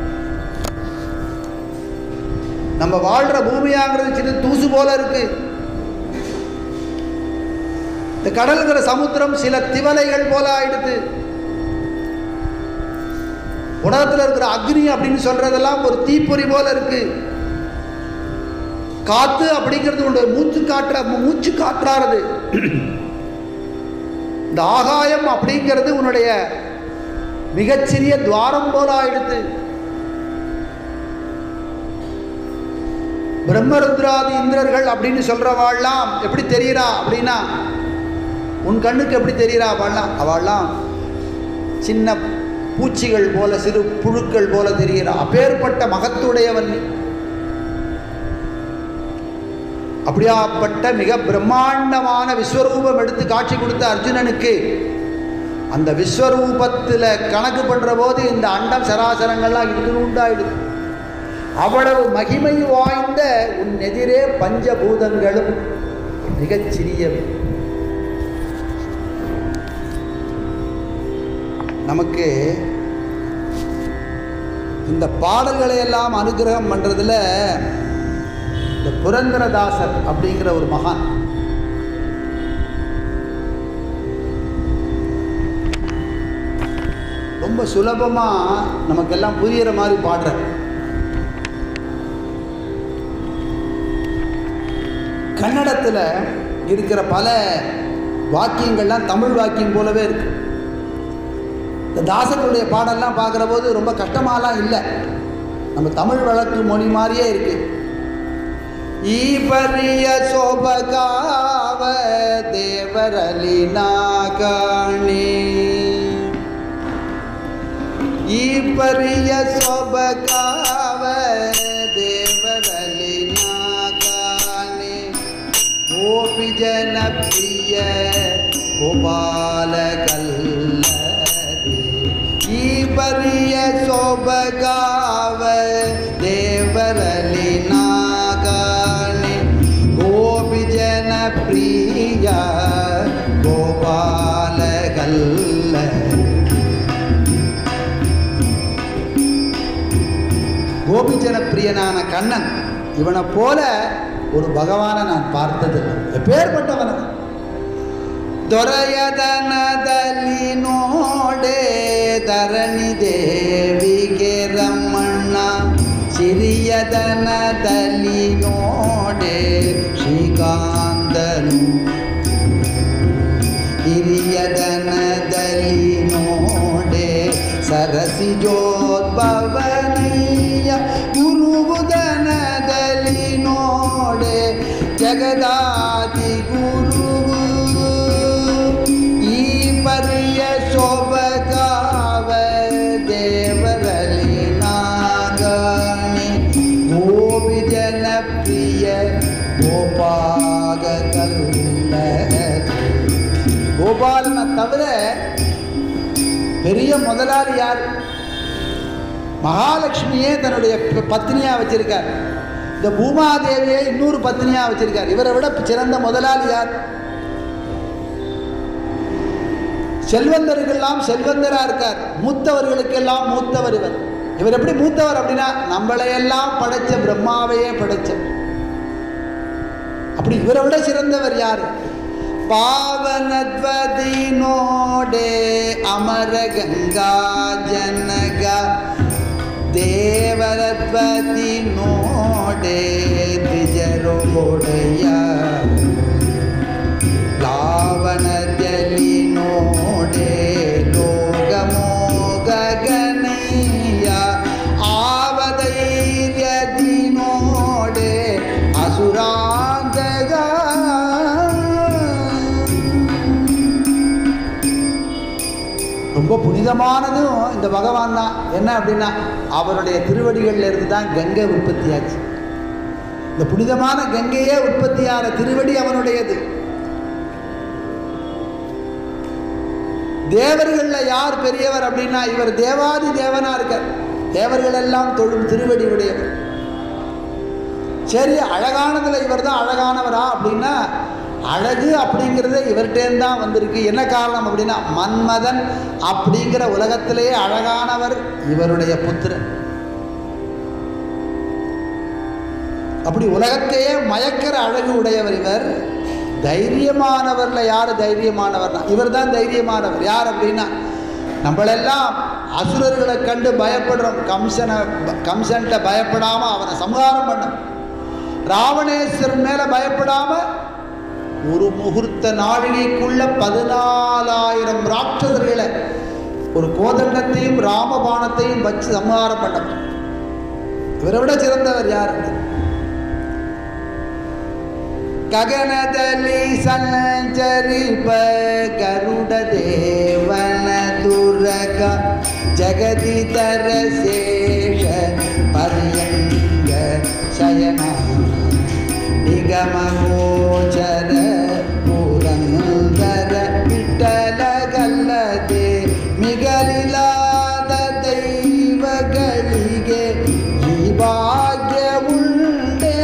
Speaker 1: நம்ம வாழ்ற பூமியாங்கிறது சின்ன தூசு போல இருக்கு இந்த கடல்கிற சமுத்திரம் சில திவலைகள் போல ஆயிடுது உலகத்தில் இருக்கிற அக்னி அப்படின்னு சொல்றதெல்லாம் ஒரு தீப்பொறி போல இருக்கு காத்து அப்படிங்கிறது உன்னுடைய மூச்சு காற்ற மூச்சு காற்றாறது இந்த ஆகாயம் அப்படிங்கிறது உன்னுடைய மிகச்சிறிய துவாரம் போல ஆயிடுது பிரம்மருத்ராதி இந்திரர்கள் அப்படின்னு சொல்றவாள்லாம் எப்படி தெரியுறா அப்படின்னா உன் கண்ணுக்கு எப்படி தெரியுறா அவள்லாம் அவள்லாம் சின்ன பூச்சிகள் போல சிறு புழுக்கள் போல தெரிகிறா அப்பேற்பட்ட மகத்துடையவன் நீ அப்படியாப்பட்ட மிக பிரம்மாண்டமான விஸ்வரூபம் எடுத்து காட்சி கொடுத்த அர்ஜுனனுக்கு அந்த விஸ்வரூபத்தில் கணக்கு பண்ணுற போது இந்த அண்டம் சராசரங்கள்லாம் இது உண்டாயிடுது அவ்வளவு மகிமை வாய்ந்த உன் எதிரே பஞ்சபூதங்களும் மிகச் சிறியவை நமக்கு இந்த பாடல்களை எல்லாம் அனுகிரகம் பண்ணுறதுல இந்த புரந்தரதாசர் அப்படிங்கிற ஒரு மகான் ரொம்ப சுலபமாக நமக்கெல்லாம் புரியிற மாதிரி பாடுற கன்னடத்தில் இருக்கிற பல வாக்கியங்கள்லாம் தமிழ் வாக்கியம் போலவே இருக்கு இந்த தாசனுடைய பாடல்லாம் பார்க்குற போது ரொம்ப கஷ்டமாலாம் இல்லை நம்ம தமிழ் வழக்கு மொழி மாதிரியே இருக்கு ஈபரிய சோபகாவ தேவரலி நாகாணி ஈபரிய சோபகாவ தேவரலி நாகாணி கோபி ஜன பிரிய கோபால கல்லதி ஈபரிய சோபகாவ தேவரலி நாகாணி கோபி ஜன பிரிய கோபால கல்லதி கோபிஜன பிரியனான கண்ணன் இவனை போல ஒரு பகவானை நான் பார்த்ததில்லை எப்பேற்பட்டவன ದೊರೆಯದನದಲ್ಲಿ ನೋಡೆ ಧರಣಿ ದೇವಿಗೆ ರಮಣ್ಣ ಸಿರಿಯದನದಲ್ಲಿ ನೋಡೆ ಶ್ರೀಕಾಂತನು ಹಿರಿಯದನದಲ್ಲಿ ನೋಡೆ ಸರಸಿ ಜೋದ್ಭವನೀಯ ಗುರುವುದನದಲ್ಲಿ ನೋಡೆ ಜಗದಾದಿ ಗುರುವು ಈ ಪರಿಯ ಶೋಭಗಾವ ದೇವರಲ್ಲಿ ನಾಗಣಿ ಗೋಪಿ ಜನಪ್ರಿಯ ಗೋಪಾಗ கோபாலனை தவிர பெரிய முதலாளி யார் மகாலட்சுமியே தன்னுடைய ப- பத்னியா வச்சிருக்கார் இந்த பூமாதேவியை இன்னொரு பத்னியா வச்சிருக்கார் இவரை விட சிறந்த முதலாளி யார் செல்வந்தருக்கெல்லாம் செல்வந்தரா இருக்கார் மூத்தவர்களுக்கெல்லாம் மூத்தவர் இவர் இவர் எப்படி மூத்தவர் அப்படின்னா நம்மளையெல்லாம் படைச்ச பிரம்மாவையே படைச்ச அப்படி இவரை விட சிறந்தவர் யார் ಪಾವನದ್ವದಿ ನೋಡೆ ಅಮರ ಗಂಗಾ ಜನಗ ದೇವರದ್ವದಿ ನೋಡೆ ದ್ವಿಜರೋಡೆಯ ಲಾ
Speaker 2: ಕವನದಲ್ಲಿ ನೋಡೆ ಲೋಕಮೋಗ ಗಣಯ್ಯ ಆವಧೈರ್ಯದಿ ನೋಡೆ ಅಸುರಾಂತಗ ரொம்ப புனிதமானதும் இந்த பகவான் தான் என்ன அப்படின்னா அவருடைய திருவடிகள்ல இருந்து தான் கங்கை உற்பத்தியாச்சு இந்த புனிதமான கங்கையே உற்பத்தியான திருவடி அவனுடையது தேவர்கள்ல யார் பெரியவர் அப்படின்னா இவர் தேவாதி தேவனா இருக்கார் தேவர்கள் எல்லாம் தொழும் திருவடி உடையவர் சரி அழகானதுல இவர் தான் அழகானவரா அப்படின்னா அழகு அப்படிங்கிறது இவர்கிட்டேருந்து தான் வந்திருக்கு என்ன காரணம் அப்படின்னா மன்மதன் அப்படிங்கிற உலகத்திலேயே அழகானவர் இவருடைய புத்திரன் அப்படி உலகத்தையே மயக்கிற அழகு உடையவர் இவர் தைரியமானவர்ல யார் தைரியமானவர்னா இவர் தான் தைரியமானவர் யார் அப்படின்னா நம்மளெல்லாம் அசுரர்களை கண்டு பயப்படுறோம் கம்சனை கம்சன்ட்ட பயப்படாம அவனை சம்ஹாரம் பண்ண ராவணேஸ்வரன் மேல பயப்படாம ஒரு முகூர்த்த நாழிகைக்குள்ள பதினாலாயிரம் ராட்சசர்களை ஒரு கோதண்டத்தையும் ராமபாணத்தையும் வச்சு சம்ஹாரம் பண்ண இவரை விட சிறந்தவர் யார் ಗಗನದಲ್ಲಿ ಸಂಚರಿಪ ಗರುಡ ದೇವನ ದುರಗ ಜಗದಿತರ ಶೇಷ ಪರ್ಯಂಗ ಶಯನ ನಿಗಮ ಗೋಚರ ಪುರಂದರ ವಿಠಲಗಲ್ಲದೆ ಮಿಗಲಿಲಾದ ದೈವಗಳಿಗೆ ಈ ಭಾಗ್ಯವುಂಟೇ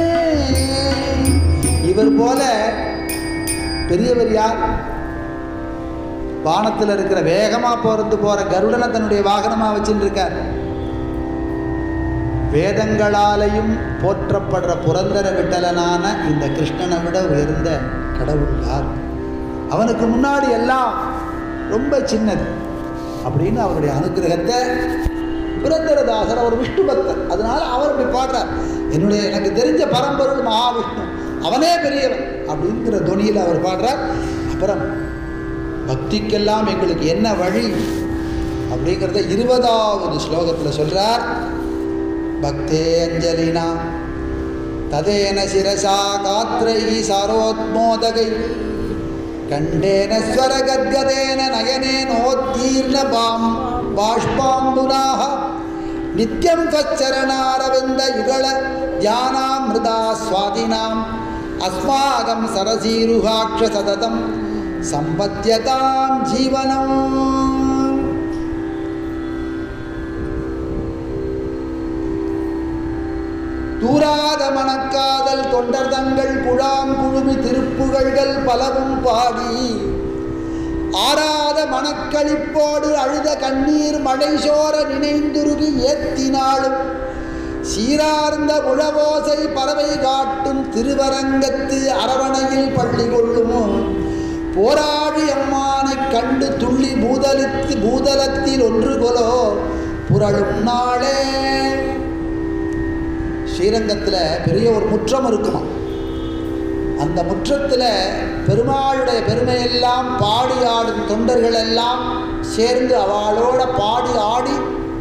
Speaker 2: இவர் போல பெரியவர் யார் வானத்தில் இருக்கிற வேகமா போறது போற கருடனை தன்னுடைய வாகனமா வச்சுட்டு இருக்கார் வேதங்களாலையும் போற்றப்படுற புரந்தர விட்டலனான இந்த கிருஷ்ணனை விட உயர்ந்த கடவுள் யார் அவனுக்கு முன்னாடி எல்லாம் ரொம்ப சின்னது அப்படின்னு அவருடைய அனுகிரகத்தை புரந்தரதாசர் அவர் விஷ்ணு பக்தர் அதனால அவர் இப்படி பாடுறார் என்னுடைய எனக்கு தெரிஞ்ச பரம்பொருள் மகாவிஷ்ணு அவனே பெரியவன் அப்படிங்கிற துணியில் அவர் பாடுறார் அப்புறம் பக்திக்கெல்லாம் எங்களுக்கு என்ன வழி அப்படிங்கிறத இருபதாவது ஸ்லோகத்தில் சொல்றார் பக்தே அஞ்சலினா ததேன சிரசா காத்ரை சாரோத்மோதகை கண்டேன ஸ்வரகத்கதேன நயனேனோத்தீர்ண பாம் பாஷ்பாம்புனாக நித்யம் त्वच्चरणारविन्द युगल ध्यानामृता स्वादिनाम् अस्माकं सरसीरुहाक्ष सततं सम्पद्यतां जीवनम् தூராத மணக்காதல் தொண்டர் தங்கள் குழாம் குழுமி திருப்புகழ்கள் பலவும் பாடி ஆறாத மனக்களிப்போடு அழுத கண்ணீர் மழை சோர நினைந்துருகி ஏத்தினாலும் சீரார்ந்த உழவோசை பறவை காட்டும் திருவரங்கத்து அரவணையில் பள்ளி கொள்ளுமோ போராடி அம்மானைக் கண்டு துள்ளி பூதலித்து பூதலத்தில் ஒன்று கொலோ புரளும் நாளே ஸ்ரீரங்கத்தில் பெரிய ஒரு முற்றம் இருக்குமா அந்த முற்றத்தில் பெருமாளுடைய பெருமையெல்லாம் பாடி ஆடும் தொண்டர்கள் எல்லாம் சேர்ந்து அவளோட பாடி ஆடி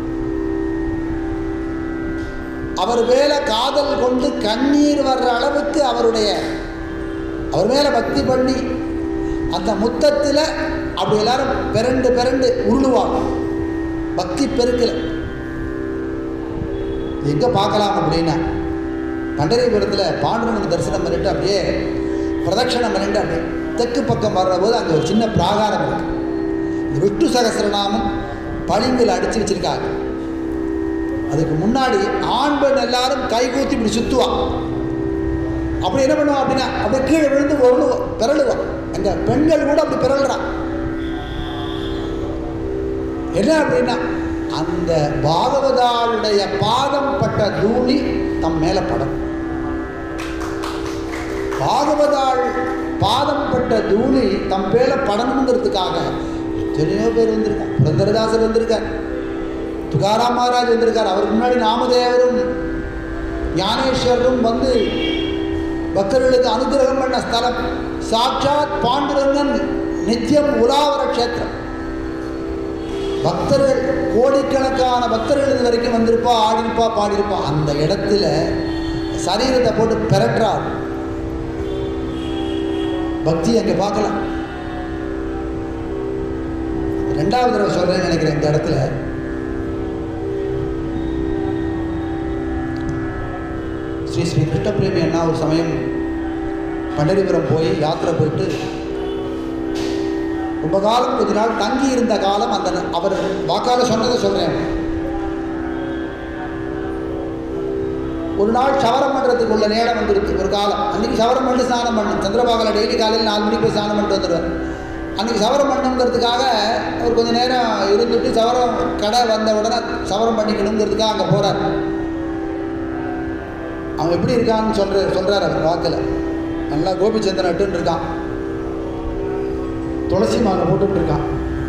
Speaker 2: அவர் மேல காதல் கொண்டு கண்ணீர் வர்ற அளவுக்கு அவருடைய அவர் மேல பக்தி பண்ணி அந்த முத்தத்தில் அப்படி எல்லாரும் பிறண்டு பிறண்டு உருளுவாங்க பக்தி பெருக்கல எங்கே பார்க்கலாம் அப்படின்னா பண்டரிபுரத்தில் பாண்டுரங்கன் தரிசனம் பண்ணிட்டு அப்படியே பிரதட்சணம் பண்ணிட்டு அப்படியே தெற்கு பக்கம் வர்ற போது அங்கே ஒரு சின்ன பிராகாரம் இருக்கு இந்த விஷ்ணு சகசிரநாமம் பளிங்கில் அடித்து வச்சிருக்காங்க அதுக்கு முன்னாடி ஆண் பெண் எல்லாரும் கைகூத்தி இப்படி சுற்றுவான் அப்படி என்ன பண்ணுவான் அப்படின்னா அப்படியே கீழே விழுந்து உருளுவான் பிறழுவான் அங்கே பெண்கள் கூட அப்படி பிறல்றான் என்ன அப்படின்னா அந்த பாகவதாளுடைய பாதம் பட்ட தூளி தம் மேலே படும் பாகவதாள் பாதம் பட்ட தூளி தம் மேல படணுங்கிறதுக்காக எத்தனையோ பேர் வந்திருக்காங்க புரந்தரதாசர் வந்திருக்கார் துகாராம் மகாராஜ் வந்திருக்கார் அவருக்கு முன்னாடி நாமதேவரும் ஞானேஸ்வரரும் வந்து பக்தர்களுக்கு அனுகிரகம் பண்ண ஸ்தலம் சாட்சாத் பாண்டுரங்கன் நித்தியம் உலாவர க்ஷேத்திரம் பக்தர்கள் கோடிக்கணக்கான பக்தர்கள் இது வரைக்கும் வந்திருப்பா ஆடிருப்பா பாடியிருப்பா அந்த இடத்துல சரீரத்தை போட்டு பெரட்டுறார் பக்தி அங்கே பார்க்கலாம் ரெண்டாவது தடவை சொல்றேன்னு நினைக்கிறேன் இந்த இடத்துல ஸ்ரீ ஸ்ரீ கிருஷ்ணபிரேமி அண்ணா ஒரு சமயம் பண்டரிபுரம் போய் யாத்திரை போயிட்டு ரொம்ப காலம் கொஞ்ச நாள் தங்கி இருந்த காலம் அந்த ந- அவர் வாக்கால சொன்னதை சொல்றேன் ஒரு நாள் சவரம் பண்ணுறதுக்கு உள்ள நேரம் வந்துருக்கு ஒரு காலம் அன்னைக்கு சவரம் பண்ணி ஸ்நானம் பண்ணும் சந்திரபாகல டெய்லி காலையில் நாலு மணிக்கு போய் ஸ்நானம் பண்ணிட்டு வந்துடுவார் அன்னைக்கு சவரம் பண்ணுங்கிறதுக்காக அவர் கொஞ்ச நேரம் இருந்துட்டு சவரம் கடை வந்த உடனே சவரம் பண்ணிக்கணுங்கிறதுக்காக அங்கே போகிறார் அவன் எப்படி இருக்கான்னு சொல்ற சொல்கிறார் அவர் வாக்கில் நல்லா கோபிச்சந்திரன் நட்டுன்னு இருக்கான் துளசி மாலை போட்டுட்டு இருக்கான்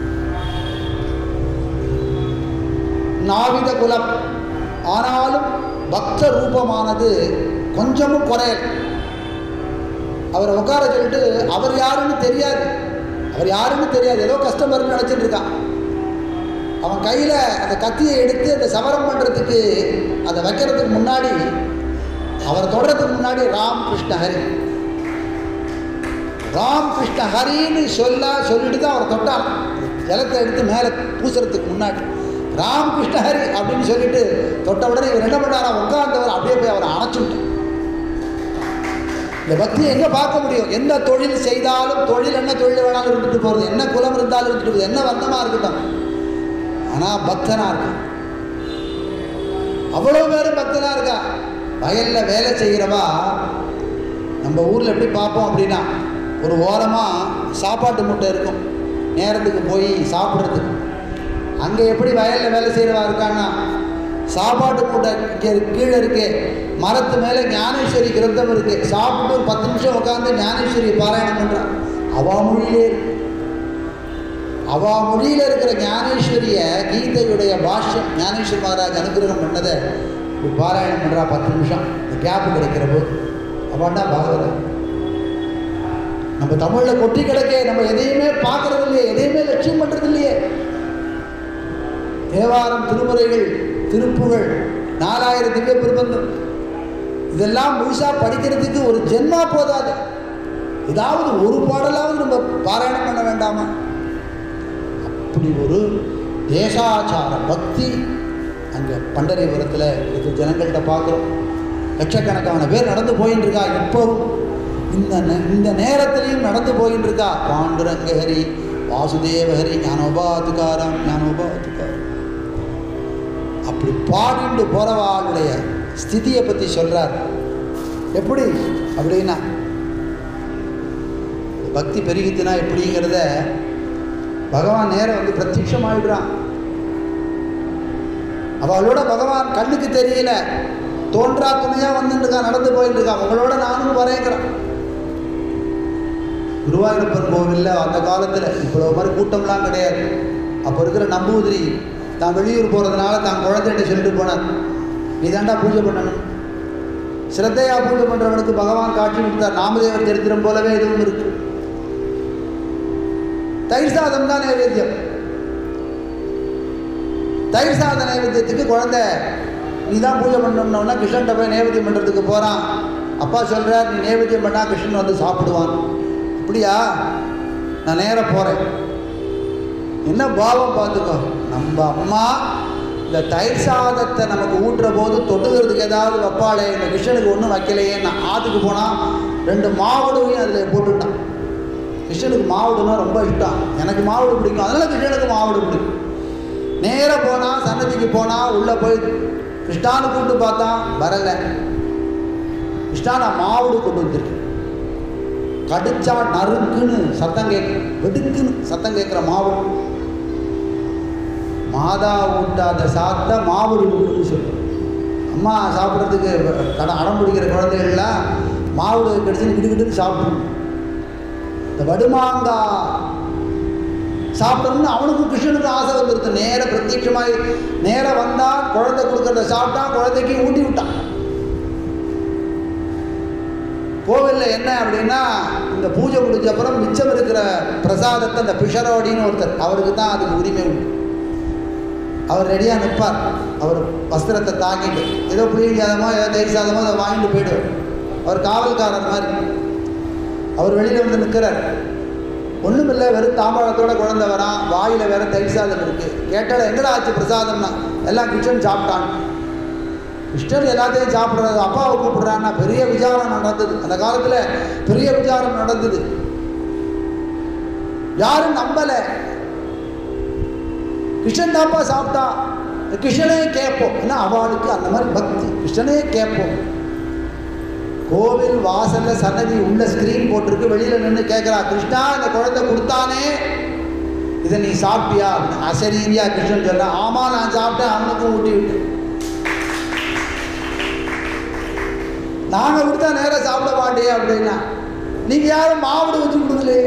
Speaker 2: நாவித குலம் ஆனாலும் பக்த ரூபமானது கொஞ்சமும் குறையல் அவரை உட்கார சொல்லிட்டு அவர் யாருன்னு தெரியாது அவர் யாருன்னு தெரியாது ஏதோ கஸ்டமர்னு நினச்சிட்டு இருக்கான் அவன் கையில் அந்த கத்தியை எடுத்து அந்த சவரம் பண்ணுறதுக்கு அதை வைக்கிறதுக்கு முன்னாடி அவர் தொடறதுக்கு முன்னாடி ராம் கிருஷ்ண ஹரி ராம் கிருஷ்ண ஹரின்னு சொல்ல சொல்லிட்டு தான் அவர் தொட்டான் ஜலத்தை எடுத்து மேலே பூசுறதுக்கு முன்னாடி ராம் கிருஷ்ண ஹரி அப்படின்னு சொல்லிட்டு தொட்ட உடனே இவர் என்ன பண்ணாரா உட்கார்ந்தவர் அப்படியே போய் அவரை அணைச்சுட்டார் இந்த பக்தியை எங்கே பார்க்க முடியும் எந்த தொழில் செய்தாலும் தொழில் என்ன தொழில் வேணாலும் இருந்துட்டு போகிறது என்ன குலம் இருந்தாலும் இருந்துட்டு போகுது என்ன வந்தமாக இருக்கட்டும் ஆனால் பக்தனாக இருக்கும் அவ்வளோ பேரும் பக்தனாக இருக்கா வயலில் வேலை செய்கிறவா நம்ம ஊரில் எப்படி பார்ப்போம் அப்படின்னா ஒரு ஓரமாக சாப்பாட்டு மூட்டை இருக்கும் நேரத்துக்கு போய் சாப்பிட்றதுக்கு அங்கே எப்படி வயலில் வேலை செய்கிறவா இருக்கான்னா சாப்பாட்டு மூட்டை இங்கே கீழே இருக்கு மரத்து மேலே ஞானேஸ்வரி கிரந்தம் இருக்கு சாப்பிட்டு ஒரு பத்து நிமிஷம் உட்காந்து ஞானேஸ்வரி பாராயணம் பண்ணுறான் அவா மொழியிலே இருக்கு அவா மொழியில் இருக்கிற ஞானேஸ்வரிய கீதையுடைய பாஷ்யம் ஞானேஸ்வர் மகாராஜ் அனுகிரகம் பண்ணதை இப்படி பாராயணம் பண்ணுறா பத்து நிமிஷம் இந்த கேப்பு கிடைக்கிற போது அவன் தான் பாகவதம் நம்ம தமிழில் கொட்டி கிடக்கே நம்ம எதையுமே பார்க்கறது இல்லையே எதையுமே லட்சியம் பண்ணுறது இல்லையே தேவாரம் திருமுறைகள் திருப்புகழ் நாலாயிரம் திவ்ய பிரபந்தம் இதெல்லாம் முழுசா படிக்கிறதுக்கு ஒரு ஜென்மா போதாது ஏதாவது ஒரு பாடலாவது நம்ம பாராயணம் பண்ண வேண்டாமா அப்படி ஒரு தேசாச்சார பக்தி அங்கே பண்டரிபுரத்தில் இருக்கிற ஜனங்கள்கிட்ட பார்க்குறோம் லட்சக்கணக்கான பேர் நடந்து போயின்னு இருக்கா இப்போவும் இந்த நே- இந்த நேரத்திலையும் நடந்து போயின்னு இருக்கா பாண்டுரங்க ஹரி வாசுதேவ ஹரி ஞானோபாதுகாரம் ஞானோபாதுகாரம் அப்படி பாடிண்டு போகிறவாளுடைய ஸ்திதியை பற்றி சொல்கிறார் எப்படி அப்படின்னா பக்தி பெருகித்துனா எப்படிங்கிறத பகவான் நேரம் வந்து பிரத்யட்சமாயிடுறான் அவளோட பகவான் கண்ணுக்கு தெரியல தோன்றா துணையா வந்துட்டு இருக்கான் நடந்து போயிட்டு இருக்கான் உங்களோட நானும் வரேங்கிறான் குருவாயூரப்பன் கோவில்ல அந்த காலத்தில் இவ்வளோ மாதிரி கூட்டம்லாம் கிடையாது அப்போ இருக்கிற நம்பூதிரி தான் வெளியூர் போகிறதுனால தான் குழந்தைகிட்ட சொல்லிட்டு போனார் நீ தாண்டா பூஜை பண்ணணும் சிரத்தையா பூஜை பண்ணுறவனுக்கு பகவான் காட்சி கொடுத்தார் நாமதேவர் சரித்திரம் போலவே இதுவும் இருக்கு தயிர் சாதம் தான் நைவேத்தியம் தயிர் சாத நைவேத்தியத்துக்கு குழந்தை நீ தான் பூஜை பண்ணணும்னா கிருஷ்ணன்ட்ட போய் நைவேத்தியம் பண்ணுறதுக்கு போகிறான் அப்பா சொல்கிறார் நீ நைவேத்தியம் பண்ணால் கிருஷ்ணன் வந்து சாப்பிடுவான் அப்படியா நான் நேராக போகிறேன் என்ன பாவம் பார்த்துக்கோ நம்ம அம்மா இந்த தயிர் சாதத்தை நமக்கு ஊட்டுற போது தொட்டுக்கிறதுக்கு ஏதாவது வைப்பாளே இந்த கிருஷ்ணனுக்கு ஒன்றும் வைக்கலையே நான் ஆற்றுக்கு போனால் ரெண்டு மாவடுவையும் அதில் போட்டுட்டான் கிருஷ்ணனுக்கு மாவுடுனா ரொம்ப இஷ்டம் எனக்கு மாவுடு பிடிக்கும் அதனால கிருஷ்ணனுக்கு மாவுடு பிடிக்கும் நேராக போனால் சன்னதிக்கு போனால் உள்ளே போய் கிருஷ்ணானு கூப்பிட்டு பார்த்தா வரலை கிருஷ்ணா நான் மாவுடு கொண்டு வந்திருக்கேன் கடிச்சா நறுக்குன்னு சத்தம் கேட்க வெடுக்குன்னு சத்தம் கேட்குற மாவுடு மாதா ஊட்டாத சாத்த மாவுடு ஊட்டுன்னு சொல்லுவோம் அம்மா சாப்பிட்றதுக்கு கடை அடம் பிடிக்கிற குழந்தைகள்லாம் மாவுடு கடிச்சுன்னு கிட்டுக்கிட்டு சாப்பிடணும் இந்த வடுமாங்கா சாப்பிடணும்னு அவனுக்கும் கிருஷ்ணனுக்கும் ஆசை வந்துருது நேர பிரத்யட்சமாய் நேர வந்தா குழந்தை கொடுக்கறத சாப்பிட்டா குழந்தைக்கு ஊட்டி விட்டான் கோவிலில் என்ன அப்படின்னா இந்த பூஜை முடிஞ்ச அப்புறம் மிச்சம் இருக்கிற பிரசாதத்தை அந்த பிஷரோடின்னு ஒருத்தர் அவருக்கு தான் அதுக்கு உரிமை உண்டு அவர் ரெடியாக நிற்பார் அவர் வஸ்திரத்தை தாங்கிட்டு ஏதோ புளிய சாதமோ ஏதோ தயிர் சாதமோ அதை வாங்கிட்டு போயிடுவார் அவர் காவல்காரர் மாதிரி அவர் வெளியில் வந்து நிற்கிறார் ஒன்றும் இல்லை வெறும் தாம்பாளத்தோட குழந்தை வரான் வாயில் வேற தயிர் சாதம் இருக்குது கேட்டால் எங்கடா ஆச்சு பிரசாதம்னா எல்லாம் கிச்சன் சாப்பிட்டான் கிருஷ்ணர் எல்லாத்தையும் சாப்பிட்றது அப்பாவை கூப்பிடுறான்னா பெரிய விசாரம் நடந்தது அந்த காலத்தில் பெரிய விசாரம் நடந்தது யாரும் நம்பலை கிருஷ்ணன் தாப்பா சாப்பிட்டா கிருஷ்ணனே கேட்போம் ஏன்னா அவளுக்கு அந்த மாதிரி பக்தி கிருஷ்ணனே கேட்போம் கோவில் வாசல்ல சன்னதி உள்ள ஸ்கிரீன் போட்டிருக்கு வெளியில நின்று கேட்குறா கிருஷ்ணா இந்த குழந்தை கொடுத்தானே இதை நீ சாப்பிட்டியா அப்படின்னு அசரீரியா கிருஷ்ணன் சொல்ல ஆமா நான் சாப்பிட்டேன் அவனுக்கும் ஊட்டி விட்டு நாங்கள் கொடுத்தா நேராக சாப்பிட மாட்டே அப்படின்னா நீங்கள் யாரும் மாவுடு வச்சு கொடுக்கலையே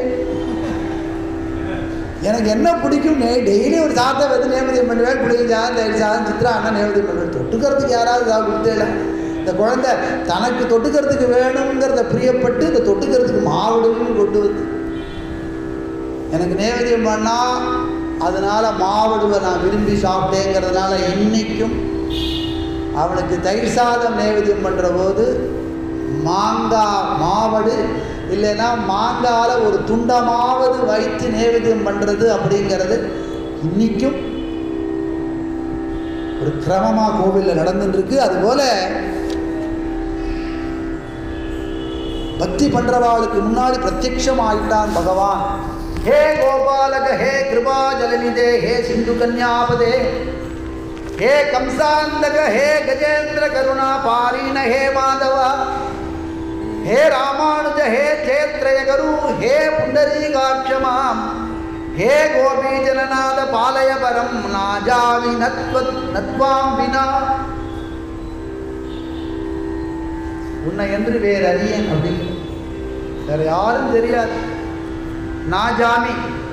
Speaker 2: எனக்கு என்ன பிடிக்கும் நே டெய்லி ஒரு சாதத்தை வந்து நேமதியம் பண்ணுவேன் பிடிக்கும் சாதம் தயிர் சாதம் சித்ரா அண்ணன் நேமதியம் பண்ணுவேன் தொட்டுக்கிறதுக்கு யாராவது சாப்பிட்டு கொடுத்தேல இந்த குழந்தை தனக்கு தொட்டுக்கிறதுக்கு வேணுங்கிறத பிரியப்பட்டு இந்த தொட்டுக்கிறதுக்கு மாவுடுன்னு கொண்டு வந்து எனக்கு நேவேதியம் பண்ணால் அதனால் மாவடுவை நான் விரும்பி சாப்பிட்டேங்கிறதுனால இன்னைக்கும் அவனுக்கு தயிர் சாதம் நேவேதியம் பண்ணுற போது மாங்காய் மாவடு இல்லைன்னா மாங்கால ஒரு துண்டமாவது வைத்து நேவேதியம் பண்ணுறது அப்படிங்கிறது இன்னைக்கும் ஒரு கிரமமாக கோவிலில் நடந்துட்டுருக்கு அதுபோல் பக்தி பண்றவாளுக்கு முன்னாடி பிரத்யக்ஷம் ஆயிட்டான் பகவான் ஹே கோபாலக ஹே கிருபா ஜலநிதே ஹே சிந்து கன்யாபதே ஹே கம்சாந்தக ஹே கஜேந்திர கருணா பாலீன ஹே மாதவ ஹே ராமானுஜ ஹே சேத்ரய கரு ஹே புண்டரீகாட்சமாம் ஹே கோபி ஜனநாத பாலய பரம் நாஜாவி நத்வத் நத்வாம் வினா உன்னை என்று வேறு அறியேன் அப்படின்னு வேற யாரும் தெரியாது நான் ஜாமி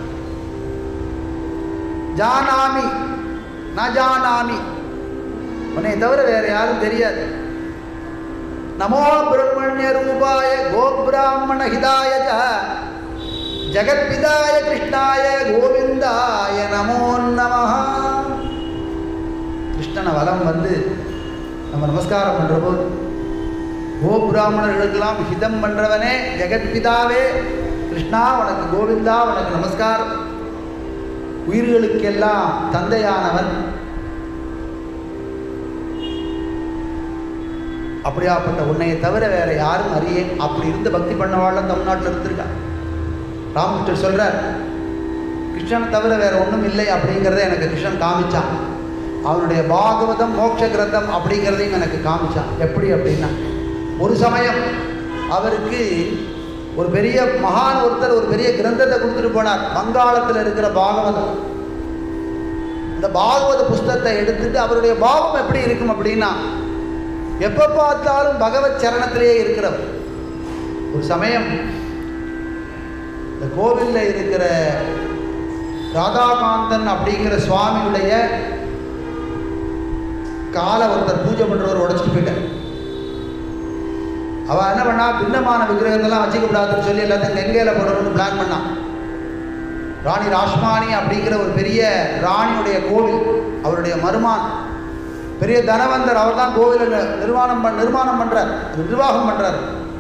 Speaker 2: ஜானாமி நான் ஜானாமி உன்னை தவிர வேற யாரும் தெரியாது நமோ பிரம்மண்ய ரூபாய கோபிராமண ஹிதாய ச ஜகத்பிதாய கிருஷ்ணாய கோவிந்தாய நமோ நமஹ கிருஷ்ணனை வலம் வந்து நம்ம நமஸ்காரம் பண்ணுற போது கோபிராமணர்களுக்கெல்லாம் ஹிதம் பண்ணுறவனே ஜெகத்பிதாவே கிருஷ்ணா உனக்கு கோவிந்தா உனக்கு நமஸ்காரம் உயிர்களுக்கெல்லாம் தந்தையானவன் அப்படியாப்பட்ட உன்னையை தவிர வேற யாரும் அறியேன் அப்படி இருந்து பக்தி பண்ணவாள் தமிழ்நாட்டில் இருந்திருக்கா ராமகிருஷ்ணர் சொல்றார் கிருஷ்ணனை தவிர வேற ஒன்றும் இல்லை அப்படிங்கிறத எனக்கு கிருஷ்ணன் காமிச்சான் அவனுடைய பாகவதம் மோட்ச கிரந்தம் அப்படிங்கிறதையும் எனக்கு காமிச்சான் எப்படி அப்படின்னா ஒரு சமயம் அவருக்கு ஒரு பெரிய மகான் ஒருத்தர் ஒரு பெரிய கிரந்தத்தை கொடுத்துட்டு போனார் வங்காளத்தில் இருக்கிற பாகவதம் இந்த பாகவத புஸ்தகத்தை எடுத்துட்டு அவருடைய பாவம் எப்படி இருக்கும் அப்படின்னா எப்போ பார்த்தாலும் பகவத் சரணத்திலேயே இருக்கிறவர் ஒரு சமயம் இந்த கோவிலில் இருக்கிற ராதாகாந்தன் அப்படிங்கிற சுவாமியுடைய காலை ஒருத்தர் பூஜை பண்ணுறவர் உடச்சிட்டு போயிட்டார் அவள் என்ன பண்ணா பின்னமான விக்கிரகங்கள்லாம் வச்சுக்க கூடாதுன்னு சொல்லி எல்லாத்தையும் கங்கையில் போடணும்னு பிளான் பண்ணான் ராணி ராஷ்மானி அப்படிங்கிற ஒரு பெரிய ராணியுடைய கோவில் அவருடைய மருமான் பெரிய தனவந்தர் அவர் தான் கோவிலை நி- நிர்மாணம் பண் நிர்மாணம் பண்ணுறார் நிர்வாகம் பண்ணுறார்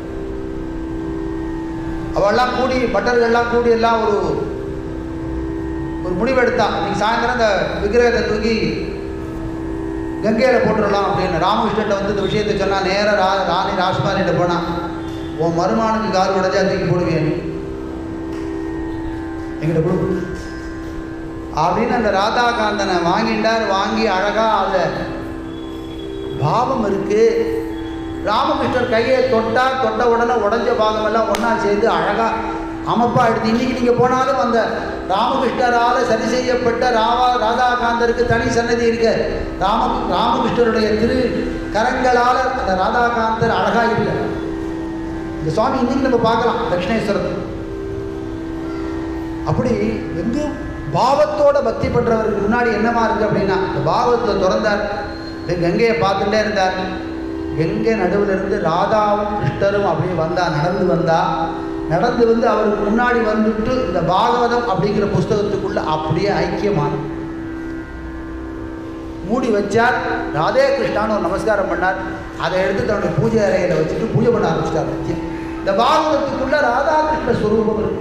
Speaker 2: அவெல்லாம் கூடி பட்டர்கள்லாம் கூடி எல்லாம் ஒரு ஒரு முடிவெடுத்தா இன்னைக்கு சாயந்தரம் இந்த விக்கிரகத்தை தூக்கி கங்கையில் போட்டுடலாம் அப்படின்னு ராமகிருஷ்ணன் வந்து இந்த விஷயத்தை சொன்னா நேராக ரா ராணி ராஷ்மானிட்ட போனான் உன் மருமானுக்கு கார் உடஞ்சா தூக்கி போடுவியா நீ எங்கிட்ட கொடு அப்படின்னு அந்த ராதாகாந்தனை வாங்கிட்டார் வாங்கி அழகா அதை பாவம் இருக்கு ராமகிருஷ்ணர் கையை தொட்டா தொட்ட உடனே உடஞ்ச பாகமெல்லாம் ஒன்றா சேர்ந்து அழகா அமைப்பா எடுத்து இன்னைக்கு நீங்கள் போனாலும் அந்த ராமகிருஷ்ணரால் சரி செய்யப்பட்ட ராவா ராதாகாந்தருக்கு தனி சன்னதி இருக்கு ராம ராமகிருஷ்ணருடைய திரு கரங்களால் அந்த ராதாகாந்தர் அழகா இல்லை இந்த சுவாமி இன்னைக்கு நம்ம பார்க்கலாம் தட்சிணேஸ்வரத்தில் அப்படி எங்க பாவத்தோட பக்தி பண்றவருக்கு முன்னாடி என்னமா இருக்கு அப்படின்னா இந்த பாவத்தை திறந்தார் அப்படியே கங்கையை பார்த்துட்டே இருந்தார்
Speaker 1: எங்கே நடுவில் இருந்து ராதாவும் கிருஷ்ணரும் அப்படியே வந்தா நடந்து வந்தா நடந்து வந்து அவருக்கு முன்னாடி வந்துட்டு இந்த பாகவதம் அப்படிங்கிற புஸ்தகத்துக்குள்ள அப்படியே ஐக்கியமான மூடி வச்சார் ராதே கிருஷ்ணான்னு ஒரு நமஸ்காரம் பண்ணார் அதை எடுத்து தன்னுடைய பூஜை அறையில் வச்சுட்டு பூஜை பண்ண ஆரம்பிச்சிட்டார் நித்தியம் இந்த பாகவதத்துக்குள்ள ராதா கிருஷ்ண ஸ்வரூபம் இருக்கு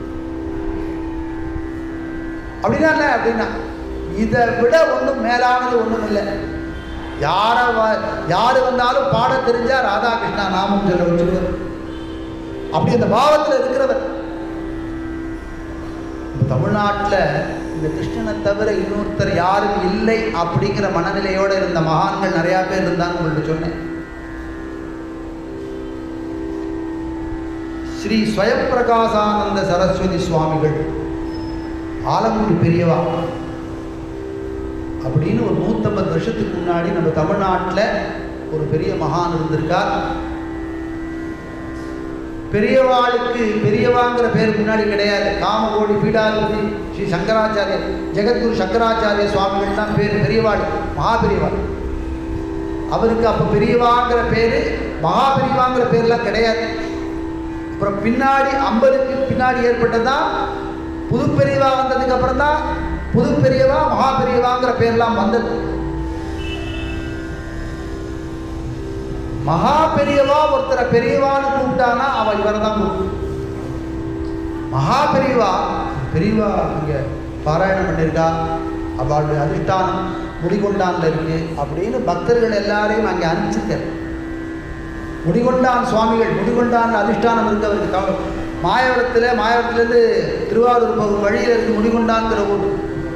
Speaker 1: அப்படின்னா என்ன அப்படின்னா இதை விட ஒன்றும் மேலானது ஒன்றும் இல்லை யாரை வ- யாரு வந்தாலும் பாட தெரிஞ்சா ராதாகிருஷ்ணா நாமம் சொல்ல வச்சுருவார் அப்படி அந்த பாவத்தில் இருக்கிறவர் இப்ப தமிழ்நாட்டுல இந்த கிருஷ்ணனை தவிர இன்னொருத்தர் யாரும் இல்லை அப்படிங்கிற மனநிலையோட இருந்த மகான்கள் நிறைய பேர் இருந்தாங்க உங்கள்ட்ட சொன்னேன் ஸ்ரீ ஸ்வயம் பிரகாசானந்த சரஸ்வதி சுவாமிகள் ஆலங்குடி பெரியவா அப்படின்னு ஒரு நூற்றம்பது வருஷத்துக்கு முன்னாடி நம்ம தமிழ்நாட்டில் ஒரு பெரிய மகான் இருந்திருக்கார் பெரியவாளுக்கு பெரியவாங்கிற பேர் முன்னாடி கிடையாது காமகோடி பீடாதிபதி ஸ்ரீ சங்கராச்சாரியர் ஜெகத்குரு சங்கராச்சாரிய சுவாமிகள் தான் பேர் பெரியவாள் மகா பெரியவாள் அவருக்கு அப்போ பெரியவாங்கிற பேர் மகா பெரியவாங்கிற பேர்லாம் கிடையாது அப்புறம் பின்னாடி ஐம்பதுக்கு பின்னாடி ஏற்பட்டதான் புது பெரியவா வந்ததுக்கு அப்புறம் தான் புது பெரியவா மகா பெரியவாங்கிற பேர்லாம் வந்தது மகா பெரியவா ஒருத்தரை பெரியவான்னு கூப்பிட்டானா அவ இவரை தான் கூப்பிடும் மகா பெரியவா பெரியவா இங்கே பாராயணம் பண்ணியிருக்கா அவளுடைய அதிஷ்டானம் முடிகொண்டான்ல இருக்கு அப்படின்னு பக்தர்கள் எல்லாரையும் அங்கே அனுப்பிச்சிருக்கார் முடிகொண்டான் சுவாமிகள் முடிகொண்டான் அதிஷ்டானம் இருக்கு அவருக்கு தவ மாயவரத்தில் மாயவரத்துலேருந்து திருவாரூர் போகும் வழியில் இருக்கு முடிகொண்டான்ங்கிற ஊர்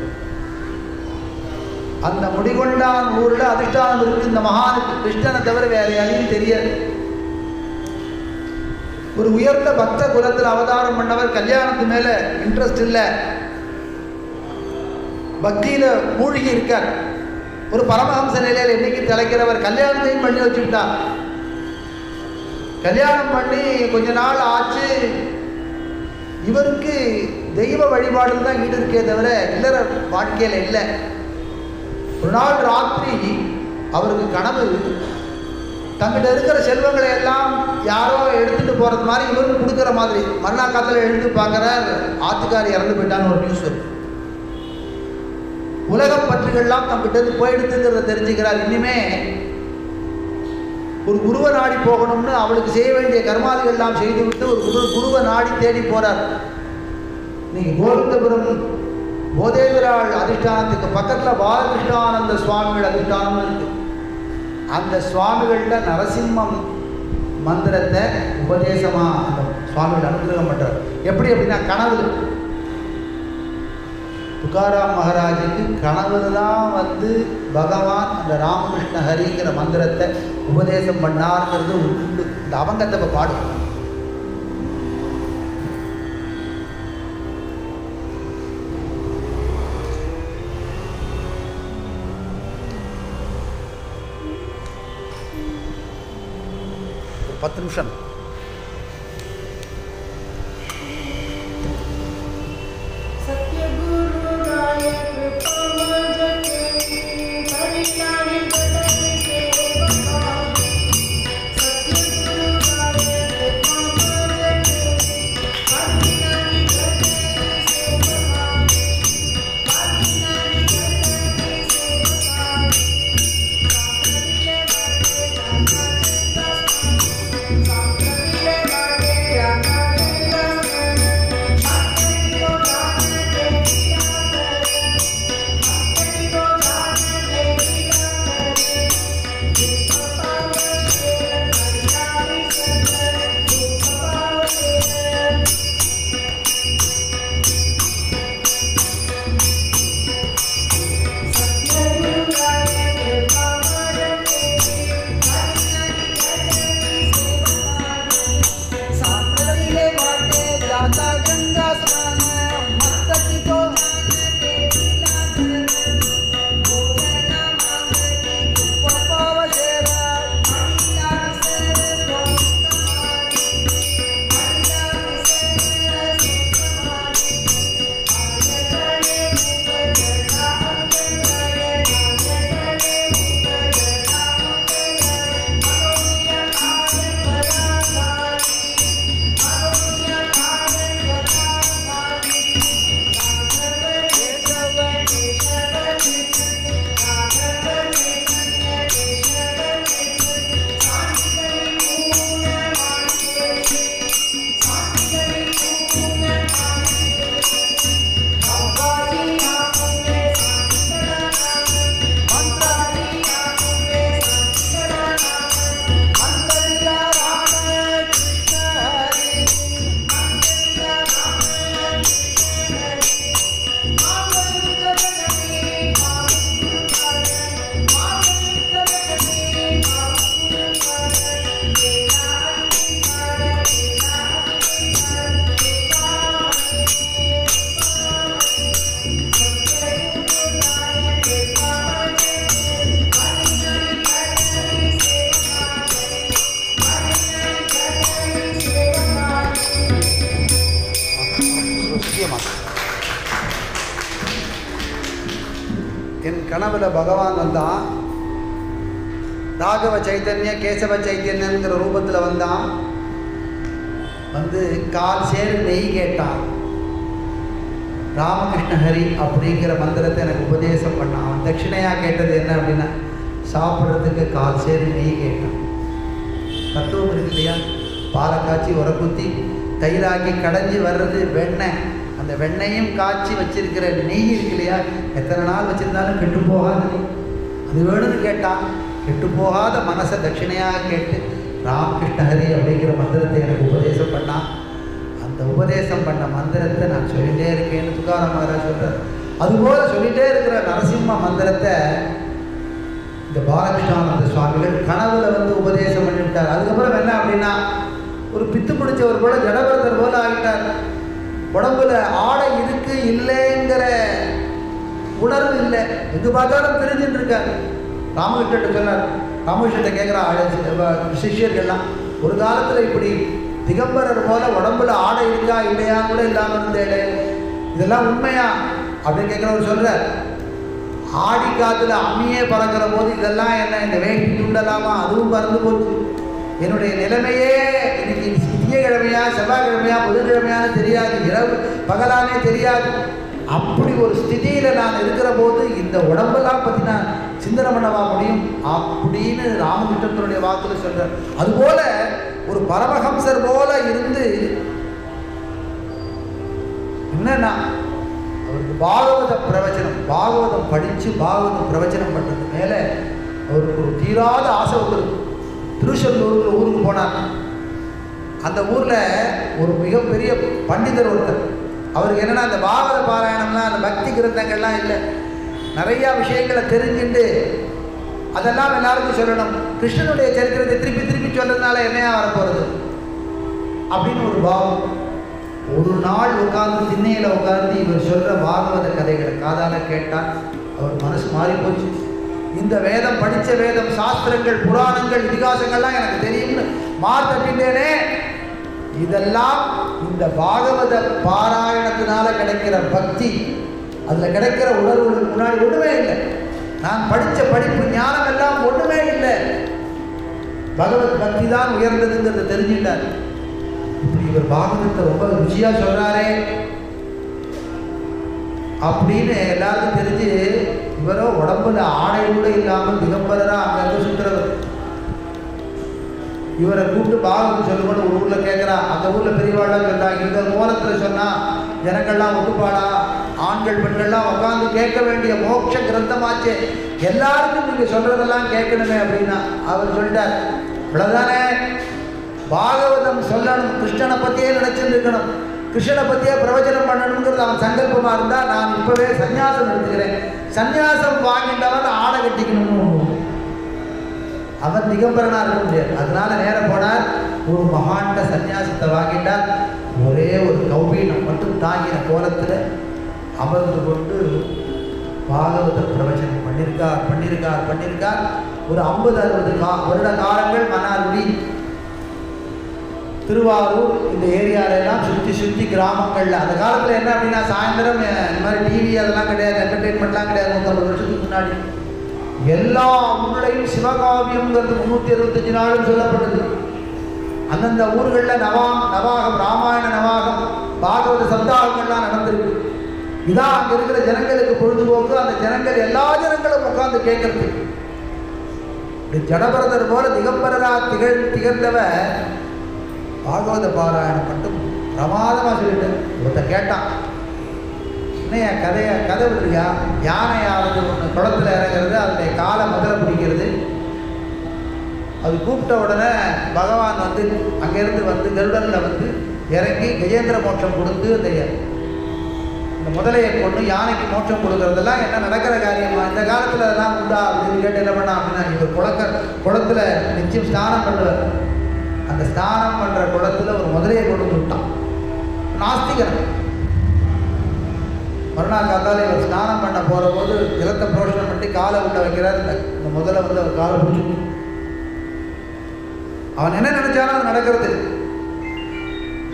Speaker 1: அந்த முடிகொண்டான் ஊரில் அதிஷ்டானம் இருக்கு இந்த மகானுக்கு கிருஷ்ணனை தவிர வேற யாரையும் தெரியாது ஒரு உயர்ந்த பக்த குலத்தில் அவதாரம் பண்ணவர் கல்யாணத்து மேல இன்ட்ரெஸ்ட் இல்லை பக்தியில மூழ்கி இருக்கார் ஒரு பரமஹம்ச நிலையில் என்னைக்கு திளைக்கிறவர் கல்யாணத்தையும் பண்ணி வச்சுக்கிட்டார் கல்யாணம் பண்ணி கொஞ்ச நாள் ஆச்சு இவருக்கு தெய்வ வழிபாடுல தான் ஈடு இருக்கே தவிர இல்லற வாழ்க்கையில் இல்லை ஒரு நாள் ராத்திரி அவருக்கு கனவு தங்கிட்ட இருக்கிற செல்வங்களை எல்லாம் யாரோ எடுத்துட்டு போறது மாதிரி இவரும் கொடுக்குற மாதிரி மறுநா காலத்தில் எழுந்து பார்க்குறார் ஆத்துக்காரி இறந்து போயிட்டான்னு ஒரு நியூஸ் வருது உலகப் பற்றுகள்லாம் தங்கிட்ட இருந்து போயிடுதுங்கிறத தெரிஞ்சுக்கிறார் இனிமே ஒரு குருவை நாடி போகணும்னு அவளுக்கு செய்ய வேண்டிய கர்மாதிகள் எல்லாம் செய்துவிட்டு ஒரு குரு குருவை நாடி தேடி போறார் நீங்க கோவிந்தபுரம் போதேந்திராள் அதிஷ்டானத்துக்கு பக்கத்தில் பாலகிருஷ்ணானந்த சுவாமிகள் அதிஷ்டானம்னு இருக்கு அந்த சுவாமிகள்கிட்ட நரசிம்மம் மந்திரத்தை உபதேசமாக அந்த சுவாமிகள் அனுகிரகம் பண்ணுறார் எப்படி அப்படின்னா கனவு துகாராம் மகாராஜுக்கு கனவுல தான் வந்து பகவான் அந்த ராமகிருஷ்ண ஹரிங்கிற மந்திரத்தை உபதேசம் பண்ணாருங்கிறது உண்டு இந்த அவங்கத்தை இப்போ பாடும் ஒரு பத்து நிமிஷம்
Speaker 3: सत्यगुरुराय कृपामजके परिणामि जगति सेवका सत्यगुरुराय कृपामजके परिणामि जगति सेवका परिणामि जगति सेवका साकल्य वरदे दाता
Speaker 2: கனவுல பகவான் வந்தான் ராகவ சைத்தன்ய கேசவ சைத்தன்யங்கிற ரூபத்தில் வந்தான் வந்து கால் சேரு நெய் கேட்டான் ராமகிருஷ்ண ஹரி அப்படிங்கிற மந்திரத்தை எனக்கு உபதேசம் பண்ணான் அவன் தட்சிணையாக கேட்டது என்ன அப்படின்னா சாப்பிட்றதுக்கு கால் சேரு நெய் கேட்டான் தத்துவம் இருக்கு இல்லையா பாலை காய்ச்சி உரக்குத்தி தயிராக்கி கடைஞ்சி வர்றது வெண்ணெய் அந்த வெண்ணெயும் காய்ச்சி வச்சிருக்கிற நெய் இருக்கு இல்லையா எத்தனை நாள் வச்சிருந்தாலும் கெட்டு போகாத நெய் அது வேணும்னு கேட்டான் கெட்டு போகாத மனசை தட்சிணையாக கேட்டு ராமகிருஷ்ண ஹரி அப்படிங்கிற மந்திரத்தை எனக்கு உபதேசம் பண்ணான் அந்த உபதேசம் பண்ண மந்திரத்தை நான் சொல்லிட்டே இருக்கேன்னு துக்காராம் மகாராஜ் சொல்கிறார் அதுபோல சொல்லிட்டே இருக்கிற நரசிம்ம மந்திரத்தை இந்த பாலகிருஷ்ணானந்த சுவாமிகள் கனவுல வந்து உபதேசம் பண்ணிவிட்டார் அதுக்கப்புறம் என்ன அப்படின்னா ஒரு பித்து பிடிச்சவர் போல ஜடபரதர் போல ஆகிட்டார் உடம்புல ஆடை இருக்கு இல்லைங்கிற உணர்வு இல்லை எது பார்த்தாலும் தெரிஞ்சுட்டு இருக்காரு ராமகிருஷ்ணன் சொன்னார் ராமகிருஷ்ணன் கேட்குறா சிஷ்யர்கள்லாம் ஒரு காலத்தில் இப்படி திகம்பரர் போல உடம்புல ஆடை இருக்கா இல்லையா கூட இல்லாமல் இருந்தேளே இதெல்லாம் உண்மையா அப்படின்னு கேட்குறவர் சொல்கிறார் ஆடி காத்துல அம்மியே பறக்கிற போது இதெல்லாம் என்ன இந்த வேட்டி துண்டலாமா அதுவும் பறந்து போச்சு என்னுடைய நிலைமையே இன்னைக்கு திங்கக்கிழமையா செவ்வாய்க்கிழமையா புதன்கிழமையான்னு தெரியாது இரவு பகலானே தெரியாது அப்படி ஒரு ஸ்திதியில் நான் இருக்கிற போது இந்த உடம்பெல்லாம் பற்றி நான் சிந்தனை பண்ணவா முடியும் அப்படின்னு ராமகிருஷ்ணனுடைய வாக்குல சொல்றார் அதுபோல ஒரு பரமஹம்சர் போல இருந்து என்னன்னா அவருக்கு பாகவத பிரவச்சனம் பாகவதம் படித்து பாகவதம் பிரவச்சனம் பண்ணுறது மேலே அவருக்கு ஒரு தீராத ஆசை வந்துருக்கு திருச்செந்தூருக்கு ஊருக்கு போனார் அந்த ஊரில் ஒரு மிகப்பெரிய பண்டிதர் ஒருத்தர் அவருக்கு என்னென்னா அந்த பாகவத பாராயணம்லாம் அந்த பக்தி கிரந்தங்கள்லாம் இல்லை நிறையா விஷயங்களை தெரிஞ்சுட்டு அதெல்லாம் எல்லாருக்கும் சொல்லணும் கிருஷ்ணனுடைய சரித்திரத்தை திருப்பி திருப்பி சொல்றதுனால என்னையா வரப்போகிறது அப்படின்னு ஒரு பாவம் ஒரு நாள் உட்கார்ந்து திண்ணையில் உட்கார்ந்து இவர் சொல்கிற பாகவத கதைகளை காதால கேட்டால் அவர் மனசு மாறி போச்சு இந்த வேதம் படித்த வேதம் சாஸ்திரங்கள் புராணங்கள் இதிகாசங்கள்லாம் எனக்கு தெரியும்னு மார் தட்டிட்டேனே இதெல்லாம் இந்த பாகவத பாராயணத்தினால கிடைக்கிற பக்தி அதில் கிடைக்கிற உணர்வுகளுக்கு முன்னாடி ஒன்றுமே இல்லை நான் படித்த படிப்பு ஞானம் எல்லாம் ஒன்றுமே இல்லை பகவத் பக்தி தான் உயர்ந்ததுங்கிறத தெரிஞ்சுட்டார் இப்படி இவர் பாகவதத்தை ரொம்ப ருச்சியா சொல்றாரே அப்படின்னு எல்லாருக்கும் தெரிஞ்சு இவரோ உடம்புல ஆடை கூட இல்லாமல் திகம்பரரா அங்கங்க சுத்துறவர் இவரை கூப்பிட்டு பாகவதம் சொல்லும்போது ஒரு ஊர்ல கேட்குறா அந்த ஊர்ல பெரியவாள்லாம் சொல்றா இந்த மூலத்துல சொன்னா ஜனங்கள்லாம் ஒத்துப்பாடா ஆண்கள் பெண்கள்லாம் உட்காந்து கேட்க வேண்டிய மோட்ச கிரந்தமாச்சே எல்லாருக்கும் நீங்க சொல்றதெல்லாம் கேட்கணுமே அப்படின்னா அவர் சொல்லிட்டார் இவ்வளவுதானே பாகவதம் சொல்லணும் கிருஷ்ணனை பற்றியே நினச்சிட்டு இருக்கணும் கிருஷ்ணனை பற்றியே பிரவச்சனம் பண்ணணுங்கிறது அவன் சங்கல்பமாக இருந்தால் நான் இப்போவே சந்நியாசம் எடுத்துக்கிறேன் சந்நியாசம் வாங்கிட்டவன் ஆடை கட்டிக்கணும்னு ஒண்ணு. அவன் திகம்பரனாக இருக்க முடியாது அதனால நேரம் போனார் ஒரு மகாண்ட சந்நியாசத்தை வாங்கிட்டார் ஒரே ஒரு கௌபீனம் மட்டும் தாங்கின கோலத்தில் அமர்ந்து கொண்டு பாகவத பிரவச்சனம் பண்ணியிருக்கார் பண்ணியிருக்கார் பண்ணியிருக்கார் ஒரு ஐம்பது அறுபது கா வருட காலங்கள் மன்னார்குடி திருவாரூர் இந்த ஏரியாலெல்லாம் சுற்றி சுற்றி கிராமங்களில் அந்த காலத்தில் என்ன அப்படின்னா சாயந்தரம் அஹ், இந்த மாதிரி டிவி அதெல்லாம் கிடையாது என்டர்டெயின்மெண்ட்லாம் கிடையாது நூற்றம்பது வருஷத்துக்கு முன்னாடி எல்லா ஊர்லையும் சிவகாவியம்ங்கிறது முந்நூற்றி அறுபத்தஞ்சு நாளும் சொல்லப்படுது அந்தந்த ஊர்களில் நவாம் நவாகம் ராமாயண நவாகம் பாகவத சப்தாகங்கள்லாம் நடந்திருக்கு இதான் அங்கே இருக்கிற ஜனங்களுக்கு பொழுதுபோக்கு அந்த ஜனங்கள் எல்லா ஜனங்களும் உட்கார்ந்து கேட்கறது இப்படி ஜடபரதர் போல திகம்பரரா திகழ் திகழ்ந்தவர் பாகவத பாராயணம் மட்டும் பிரமாதமாக சொல்லிட்டு ஒருத்தன் கேட்டான் என்னையா கதையை கதை விடுறியா யானையாவது ஒன்று குளத்துல இறங்குறது அதனுடைய காலை முதல்ல பிடிக்கிறது அது கூப்பிட்ட உடனே பகவான் வந்து அங்கேருந்து வந்து கருடனில் வந்து இறங்கி கஜேந்திர மோட்சம் கொடுத்து அந்த இந்த முதலையை கொண்டு யானைக்கு மோட்சம் கொடுக்கறதெல்லாம் என்ன நடக்கிற காரியமா இந்த காலத்தில் அதெல்லாம் உண்டா அப்படின்னு கேட்டு என்ன பண்ணா அப்படின்னா இவர் குளக்க குளத்துல நிச்சயம் ஸ்நானம் பண்ணுவார் அந்த ஸ்நானம் பண்ணுற குளத்துல ஒரு முதலையை கொண்டு வந்து விட்டான் நாஸ்திகன் மறுநாள் காத்தால இவர் ஸ்நானம் பண்ண போகிற போது ஜலத்தை புரோஷனம் பண்ணி காலை உள்ள வைக்கிறார் இந்த இந்த முதல்ல வந்து அவர் காலை பிடிச்சி அவன் என்ன நினைச்சாலும் அது நடக்கிறது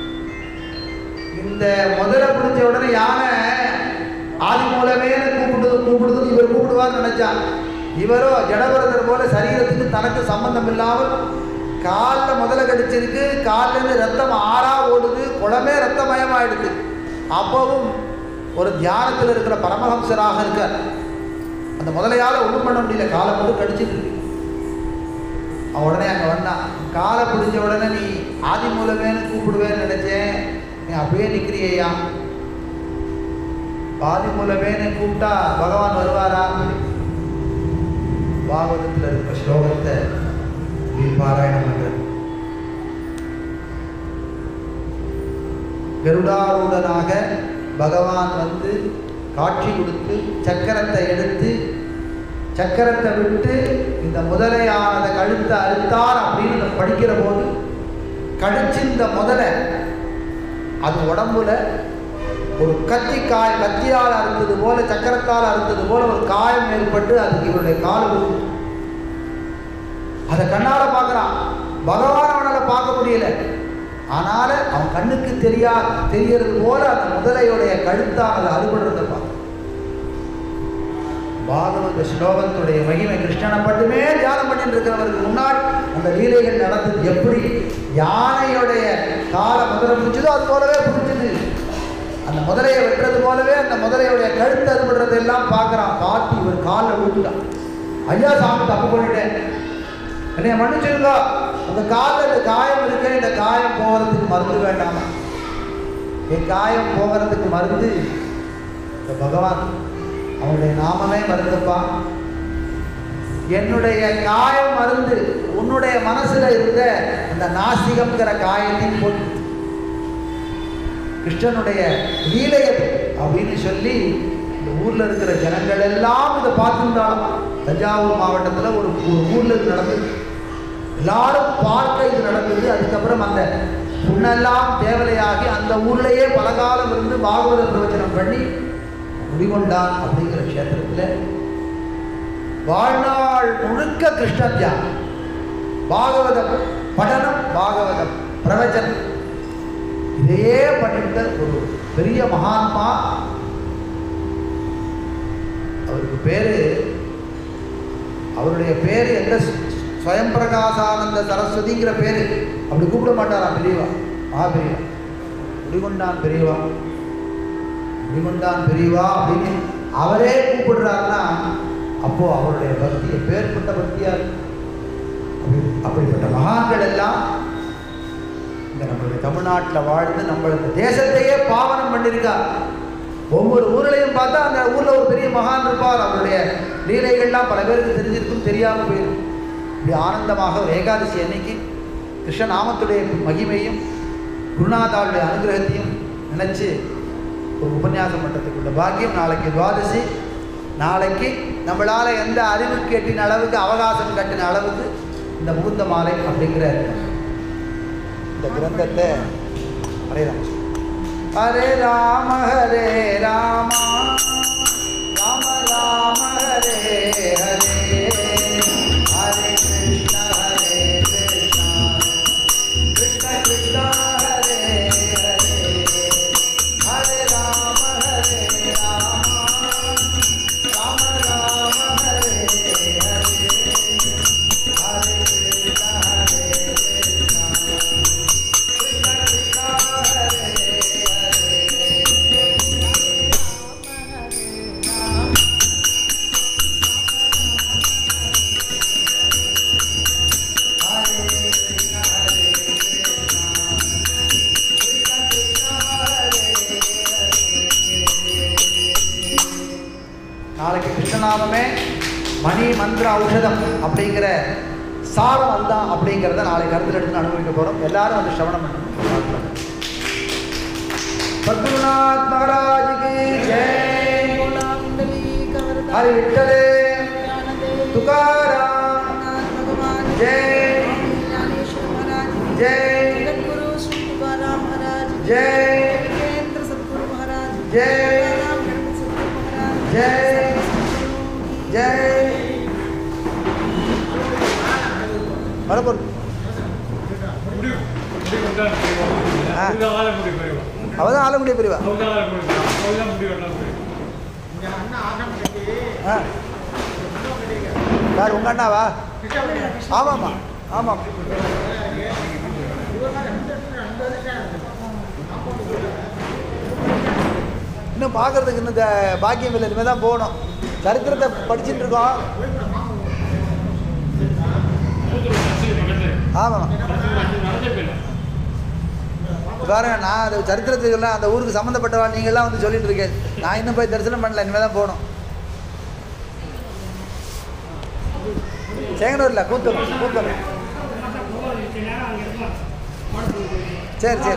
Speaker 2: இந்த முதல்ல பிடிச்ச உடனே யானை ஆதி மூலமே கூப்பிட்டு
Speaker 1: கூப்பிடுது கூப்பிடுதுன்னு இவர் கூப்பிடுவார்னு நினைச்சான் இவரோ ஜடபரதர் போல சரீரத்துக்கு தனக்கு சம்பந்தம் இல்லாமல் காலில் முதல்ல கடிச்சிருக்கு கால்லேருந்து ரத்தம் ஆறா ஓடுது குளமே ரத்தமயமாயிடுது அப்பவும் ஒரு தியானத்தில் இருக்கிற பரமஹம்சராக இருக்கார் அந்த முதலையால் ஒன்றும் பண்ண முடியல காலை மட்டும் கடிச்சிட்டு இருக்கு அவன் உடனே அங்கே வந்தான் காலை பிடிச்ச உடனே நீ ஆதி மூலமேன்னு கூப்பிடுவேன்னு நினைச்சேன் நீ அப்படியே நிற்கிறியா பாதி மூலமேன்னு கூப்பிட்டா பகவான் வருவாரா பாகவதத்தில் இருக்கிற ஸ்லோகத்தை நீ பாராயணம் பண்றது கருடாரூடனாக பகவான் வந்து காட்சி கொடுத்து சக்கரத்தை எடுத்து சக்கரத்தை விட்டு இந்த முதலையானதை கழுத்தை அறுத்தார் அப்படின்னு நம்ம படிக்கிற போது கடிச்சு இந்த முதலை அது உடம்புல ஒரு கத்தி காய கத்தியால் அறுத்தது போல சக்கரத்தால் அறுத்தது போல ஒரு காயம் ஏற்பட்டு அதுக்கு இவருடைய கால் விழுந்து அதை கண்ணால பார்க்குறான் பகவான் அவனால பார்க்க முடியல ஆனால அவன் கண்ணுக்கு தெரியா தெரியறது போல அந்த முதலையுடைய கழுத்தான் அதை அறுபடுறதை பார்க்க பாகவத ஸ்லோகத்துடைய மகிமை கிருஷ்ணனை மட்டுமே தியானம் பண்ணிட்டு இருக்கிறவருக்கு முன்னாடி அந்த லீலைகள் நடந்தது எப்படி யானையுடைய காலை முதலை பிடிச்சதோ அது போலவே பிடிச்சது அந்த முதலையை வெட்டுறது போலவே அந்த முதலையுடைய கழுத்து அறுபடுறதை எல்லாம் பார்க்குறான் பார்த்து இவர் காலில் விழுந்துட்டான் ஐயா சாமி தப்பு பண்ணிட்டேன் என்னைய மன்னிச்சிருங்க உங்க காலில் இந்த காயம் இருக்கு இந்த காயம் போகிறதுக்கு மருந்து வேண்டாமா என் காயம் போகிறதுக்கு மருந்து இந்த பகவான் அவனுடைய நாமமே மருந்துப்பா என்னுடைய காயம் மருந்து உன்னுடைய மனசுல இருந்த அந்த நாசிகம்ங்கிற காயத்தையும் போட்டு கிருஷ்ணனுடைய லீலை அது அப்படின்னு சொல்லி இந்த ஊர்ல இருக்கிற ஜனங்கள் எல்லாம் இதை பார்த்துருந்தாலும் தஞ்சாவூர் மாவட்டத்தில் ஒரு ஒரு ஊர்ல இது நடந்தது எல்லாரும் பார்க்க இது நடந்தது அதுக்கப்புறம் அந்த புண்ணெல்லாம் தேவலையாகி அந்த ஊர்லயே பலகாலம் இருந்து பாகவத பிரவச்சனம் பண்ணி முடிகொண்டான் அப்படிங்கிற க்ஷேத்திரத்தில் வாழ்நாள் முழுக்க கிருஷ்ண தியானம் பாகவத படனம் பாகவதம் பிரவச்சனம் இதையே பண்ணிட்ட ஒரு பெரிய மகாத்மா அவருக்கு பேரு அவருடைய பேர் எந்த ஸ்வயம் பிரகாசானந்த சரஸ்வதிங்கிற பேர் அப்படி கூப்பிட மாட்டாராம் பெரியவா மகா பெரியவா முடிகொண்டான் பெரியவா முடிகொண்டான் பெரியவா அப்படின்னு அவரே கூப்பிடுறாருன்னா அப்போ அவருடைய பக்தி எப்பேற்பட்ட பக்தியா இருக்கு அப்படி அப்படிப்பட்ட மகான்கள் எல்லாம் இந்த நம்மளுடைய தமிழ்நாட்டில் வாழ்ந்து நம்மளுக்கு தேசத்தையே பாவனம் பண்ணியிருக்கா ஒவ்வொரு ஊர்லையும் பார்த்தா அந்த ஊரில் ஒரு பெரிய மகான் இருப்பார் அவருடைய லீலைகள்லாம் பல பேருக்கு தெரிஞ்சிருக்கும் தெரியாமல் போயிடும் இப்படி ஆனந்தமாக ஒரு ஏகாதசி அன்னைக்கு கிருஷ்ணநாமத்துடைய மகிமையும் குருநாதாவுடைய அனுகிரகத்தையும் நினச்சி ஒரு உபன்யாசம் பண்ணுறதுக்குள்ள பாக்கியம் நாளைக்கு துவாதசி நாளைக்கு நம்மளால் எந்த அறிவு கேட்டின அளவுக்கு அவகாசம் கட்டின அளவுக்கு இந்த முகுந்த மாலை அப்படிங்கிற இந்த கிரந்தத்தை ஹரே ராம ஹரே ராம ஹரே ராமா ராம ராம ஹரே ஹரே ஹரே கிருஷ்ண ஹரே கிருஷ்ண கிருஷ்ண கிருஷ்ண ஹரே ஹரே ஹரே ராம ஹரே ராமா ராம ராம ஹரே ஹரே ஹரே கிருஷ்ண ஹரே கிருஷ்ண கிருஷ்ண கிருஷ்ண ஹரே நாளைக்கு கிருஷ்ணநாமமே மணி மந்திர ஔஷதம் அப்படிங்கிற சாரம் அதுதான் அப்படிங்கிறத நாளை கருத்தில் எடுத்து அனுபவிக்க போகிறோம் எல்லாரும் வந்து சிரவணம் பண்ணணும் சத்குருநாத் மகாராஜ் கி ஜெய் ஹரி விட்டலே துகாராம் ஜெய் ஜெய் ஜெய் ஜெய் ஜெய் ஜெய் வரப்போம் ஆ. அவதான் ஆலங்குடி பிரிவா
Speaker 4: முடிவு
Speaker 3: இங்க அண்ணா ஆட்டம் கட்டி
Speaker 2: ஆ யார் உங்கள் அண்ணாவா ஆமாம்மா ஆமாம் இன்னும் பார்க்கறதுக்கு இன்னும் த- பாக்கியம் இல்லை இனிமேல் தான் போகணும் சரித்திரத்தை படிச்சுட்டு இருக்கோம் ஆமாம் பாருங்க நான் அது சரித்திரத்துக்கெல்லாம் அந்த ஊருக்கு சம்மந்தப்பட்டவா நீங்கள்லாம் வந்து சொல்லிட்டு இருக்கேன் நான் இன்னும் போய் தரிசனம் பண்ணல இனிமேல் தான் போகணும் சேங்கனூரில் கூத்தூர் கூத்தூர் சரி சரி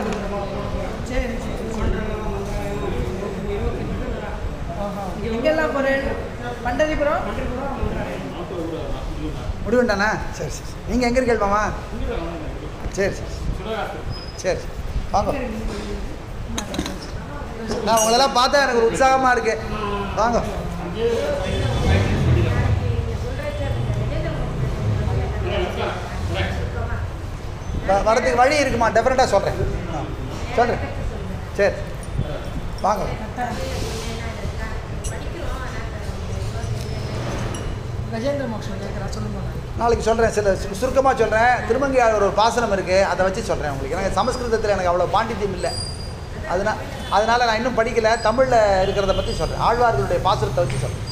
Speaker 4: எங்கெல்லாம் போகிறேன் பண்டரிபுரம்
Speaker 2: முடிவுண்டாண்ணா சரி சரி நீங்கள் எங்கே இருக்கீங்க மாமா சரி சரி சரி வாங்க நான் உங்களெல்லாம் பார்த்தா எனக்கு ஒரு உற்சாகமாக இருக்கு வாங்க வ- வரதுக்கு வழி இருக்குமா டெஃபினட்டாக சொல்கிறேன் சொல்கிறேன் சரி வாங்க
Speaker 4: கஜேந்திர மோட்சம் கேட்குறா சொல்லுங்க
Speaker 2: நாளைக்கு சொல்கிறேன் சில சுருக்கமாக சொல்கிறேன் திருமங்கையாளர் ஒரு பாசனம் இருக்குது அதை வச்சு சொல்கிறேன் உங்களுக்கு எனக்கு சமஸ்கிருதத்தில் எனக்கு அவ்வளோ பாண்டித்யம் இல்லை அதனால் அதனால் நான் இன்னும் படிக்கலை தமிழில் இருக்கிறத பற்றி சொல்கிறேன் ஆழ்வார்களுடைய பாசனத்தை வச்சு சொல்கிறேன்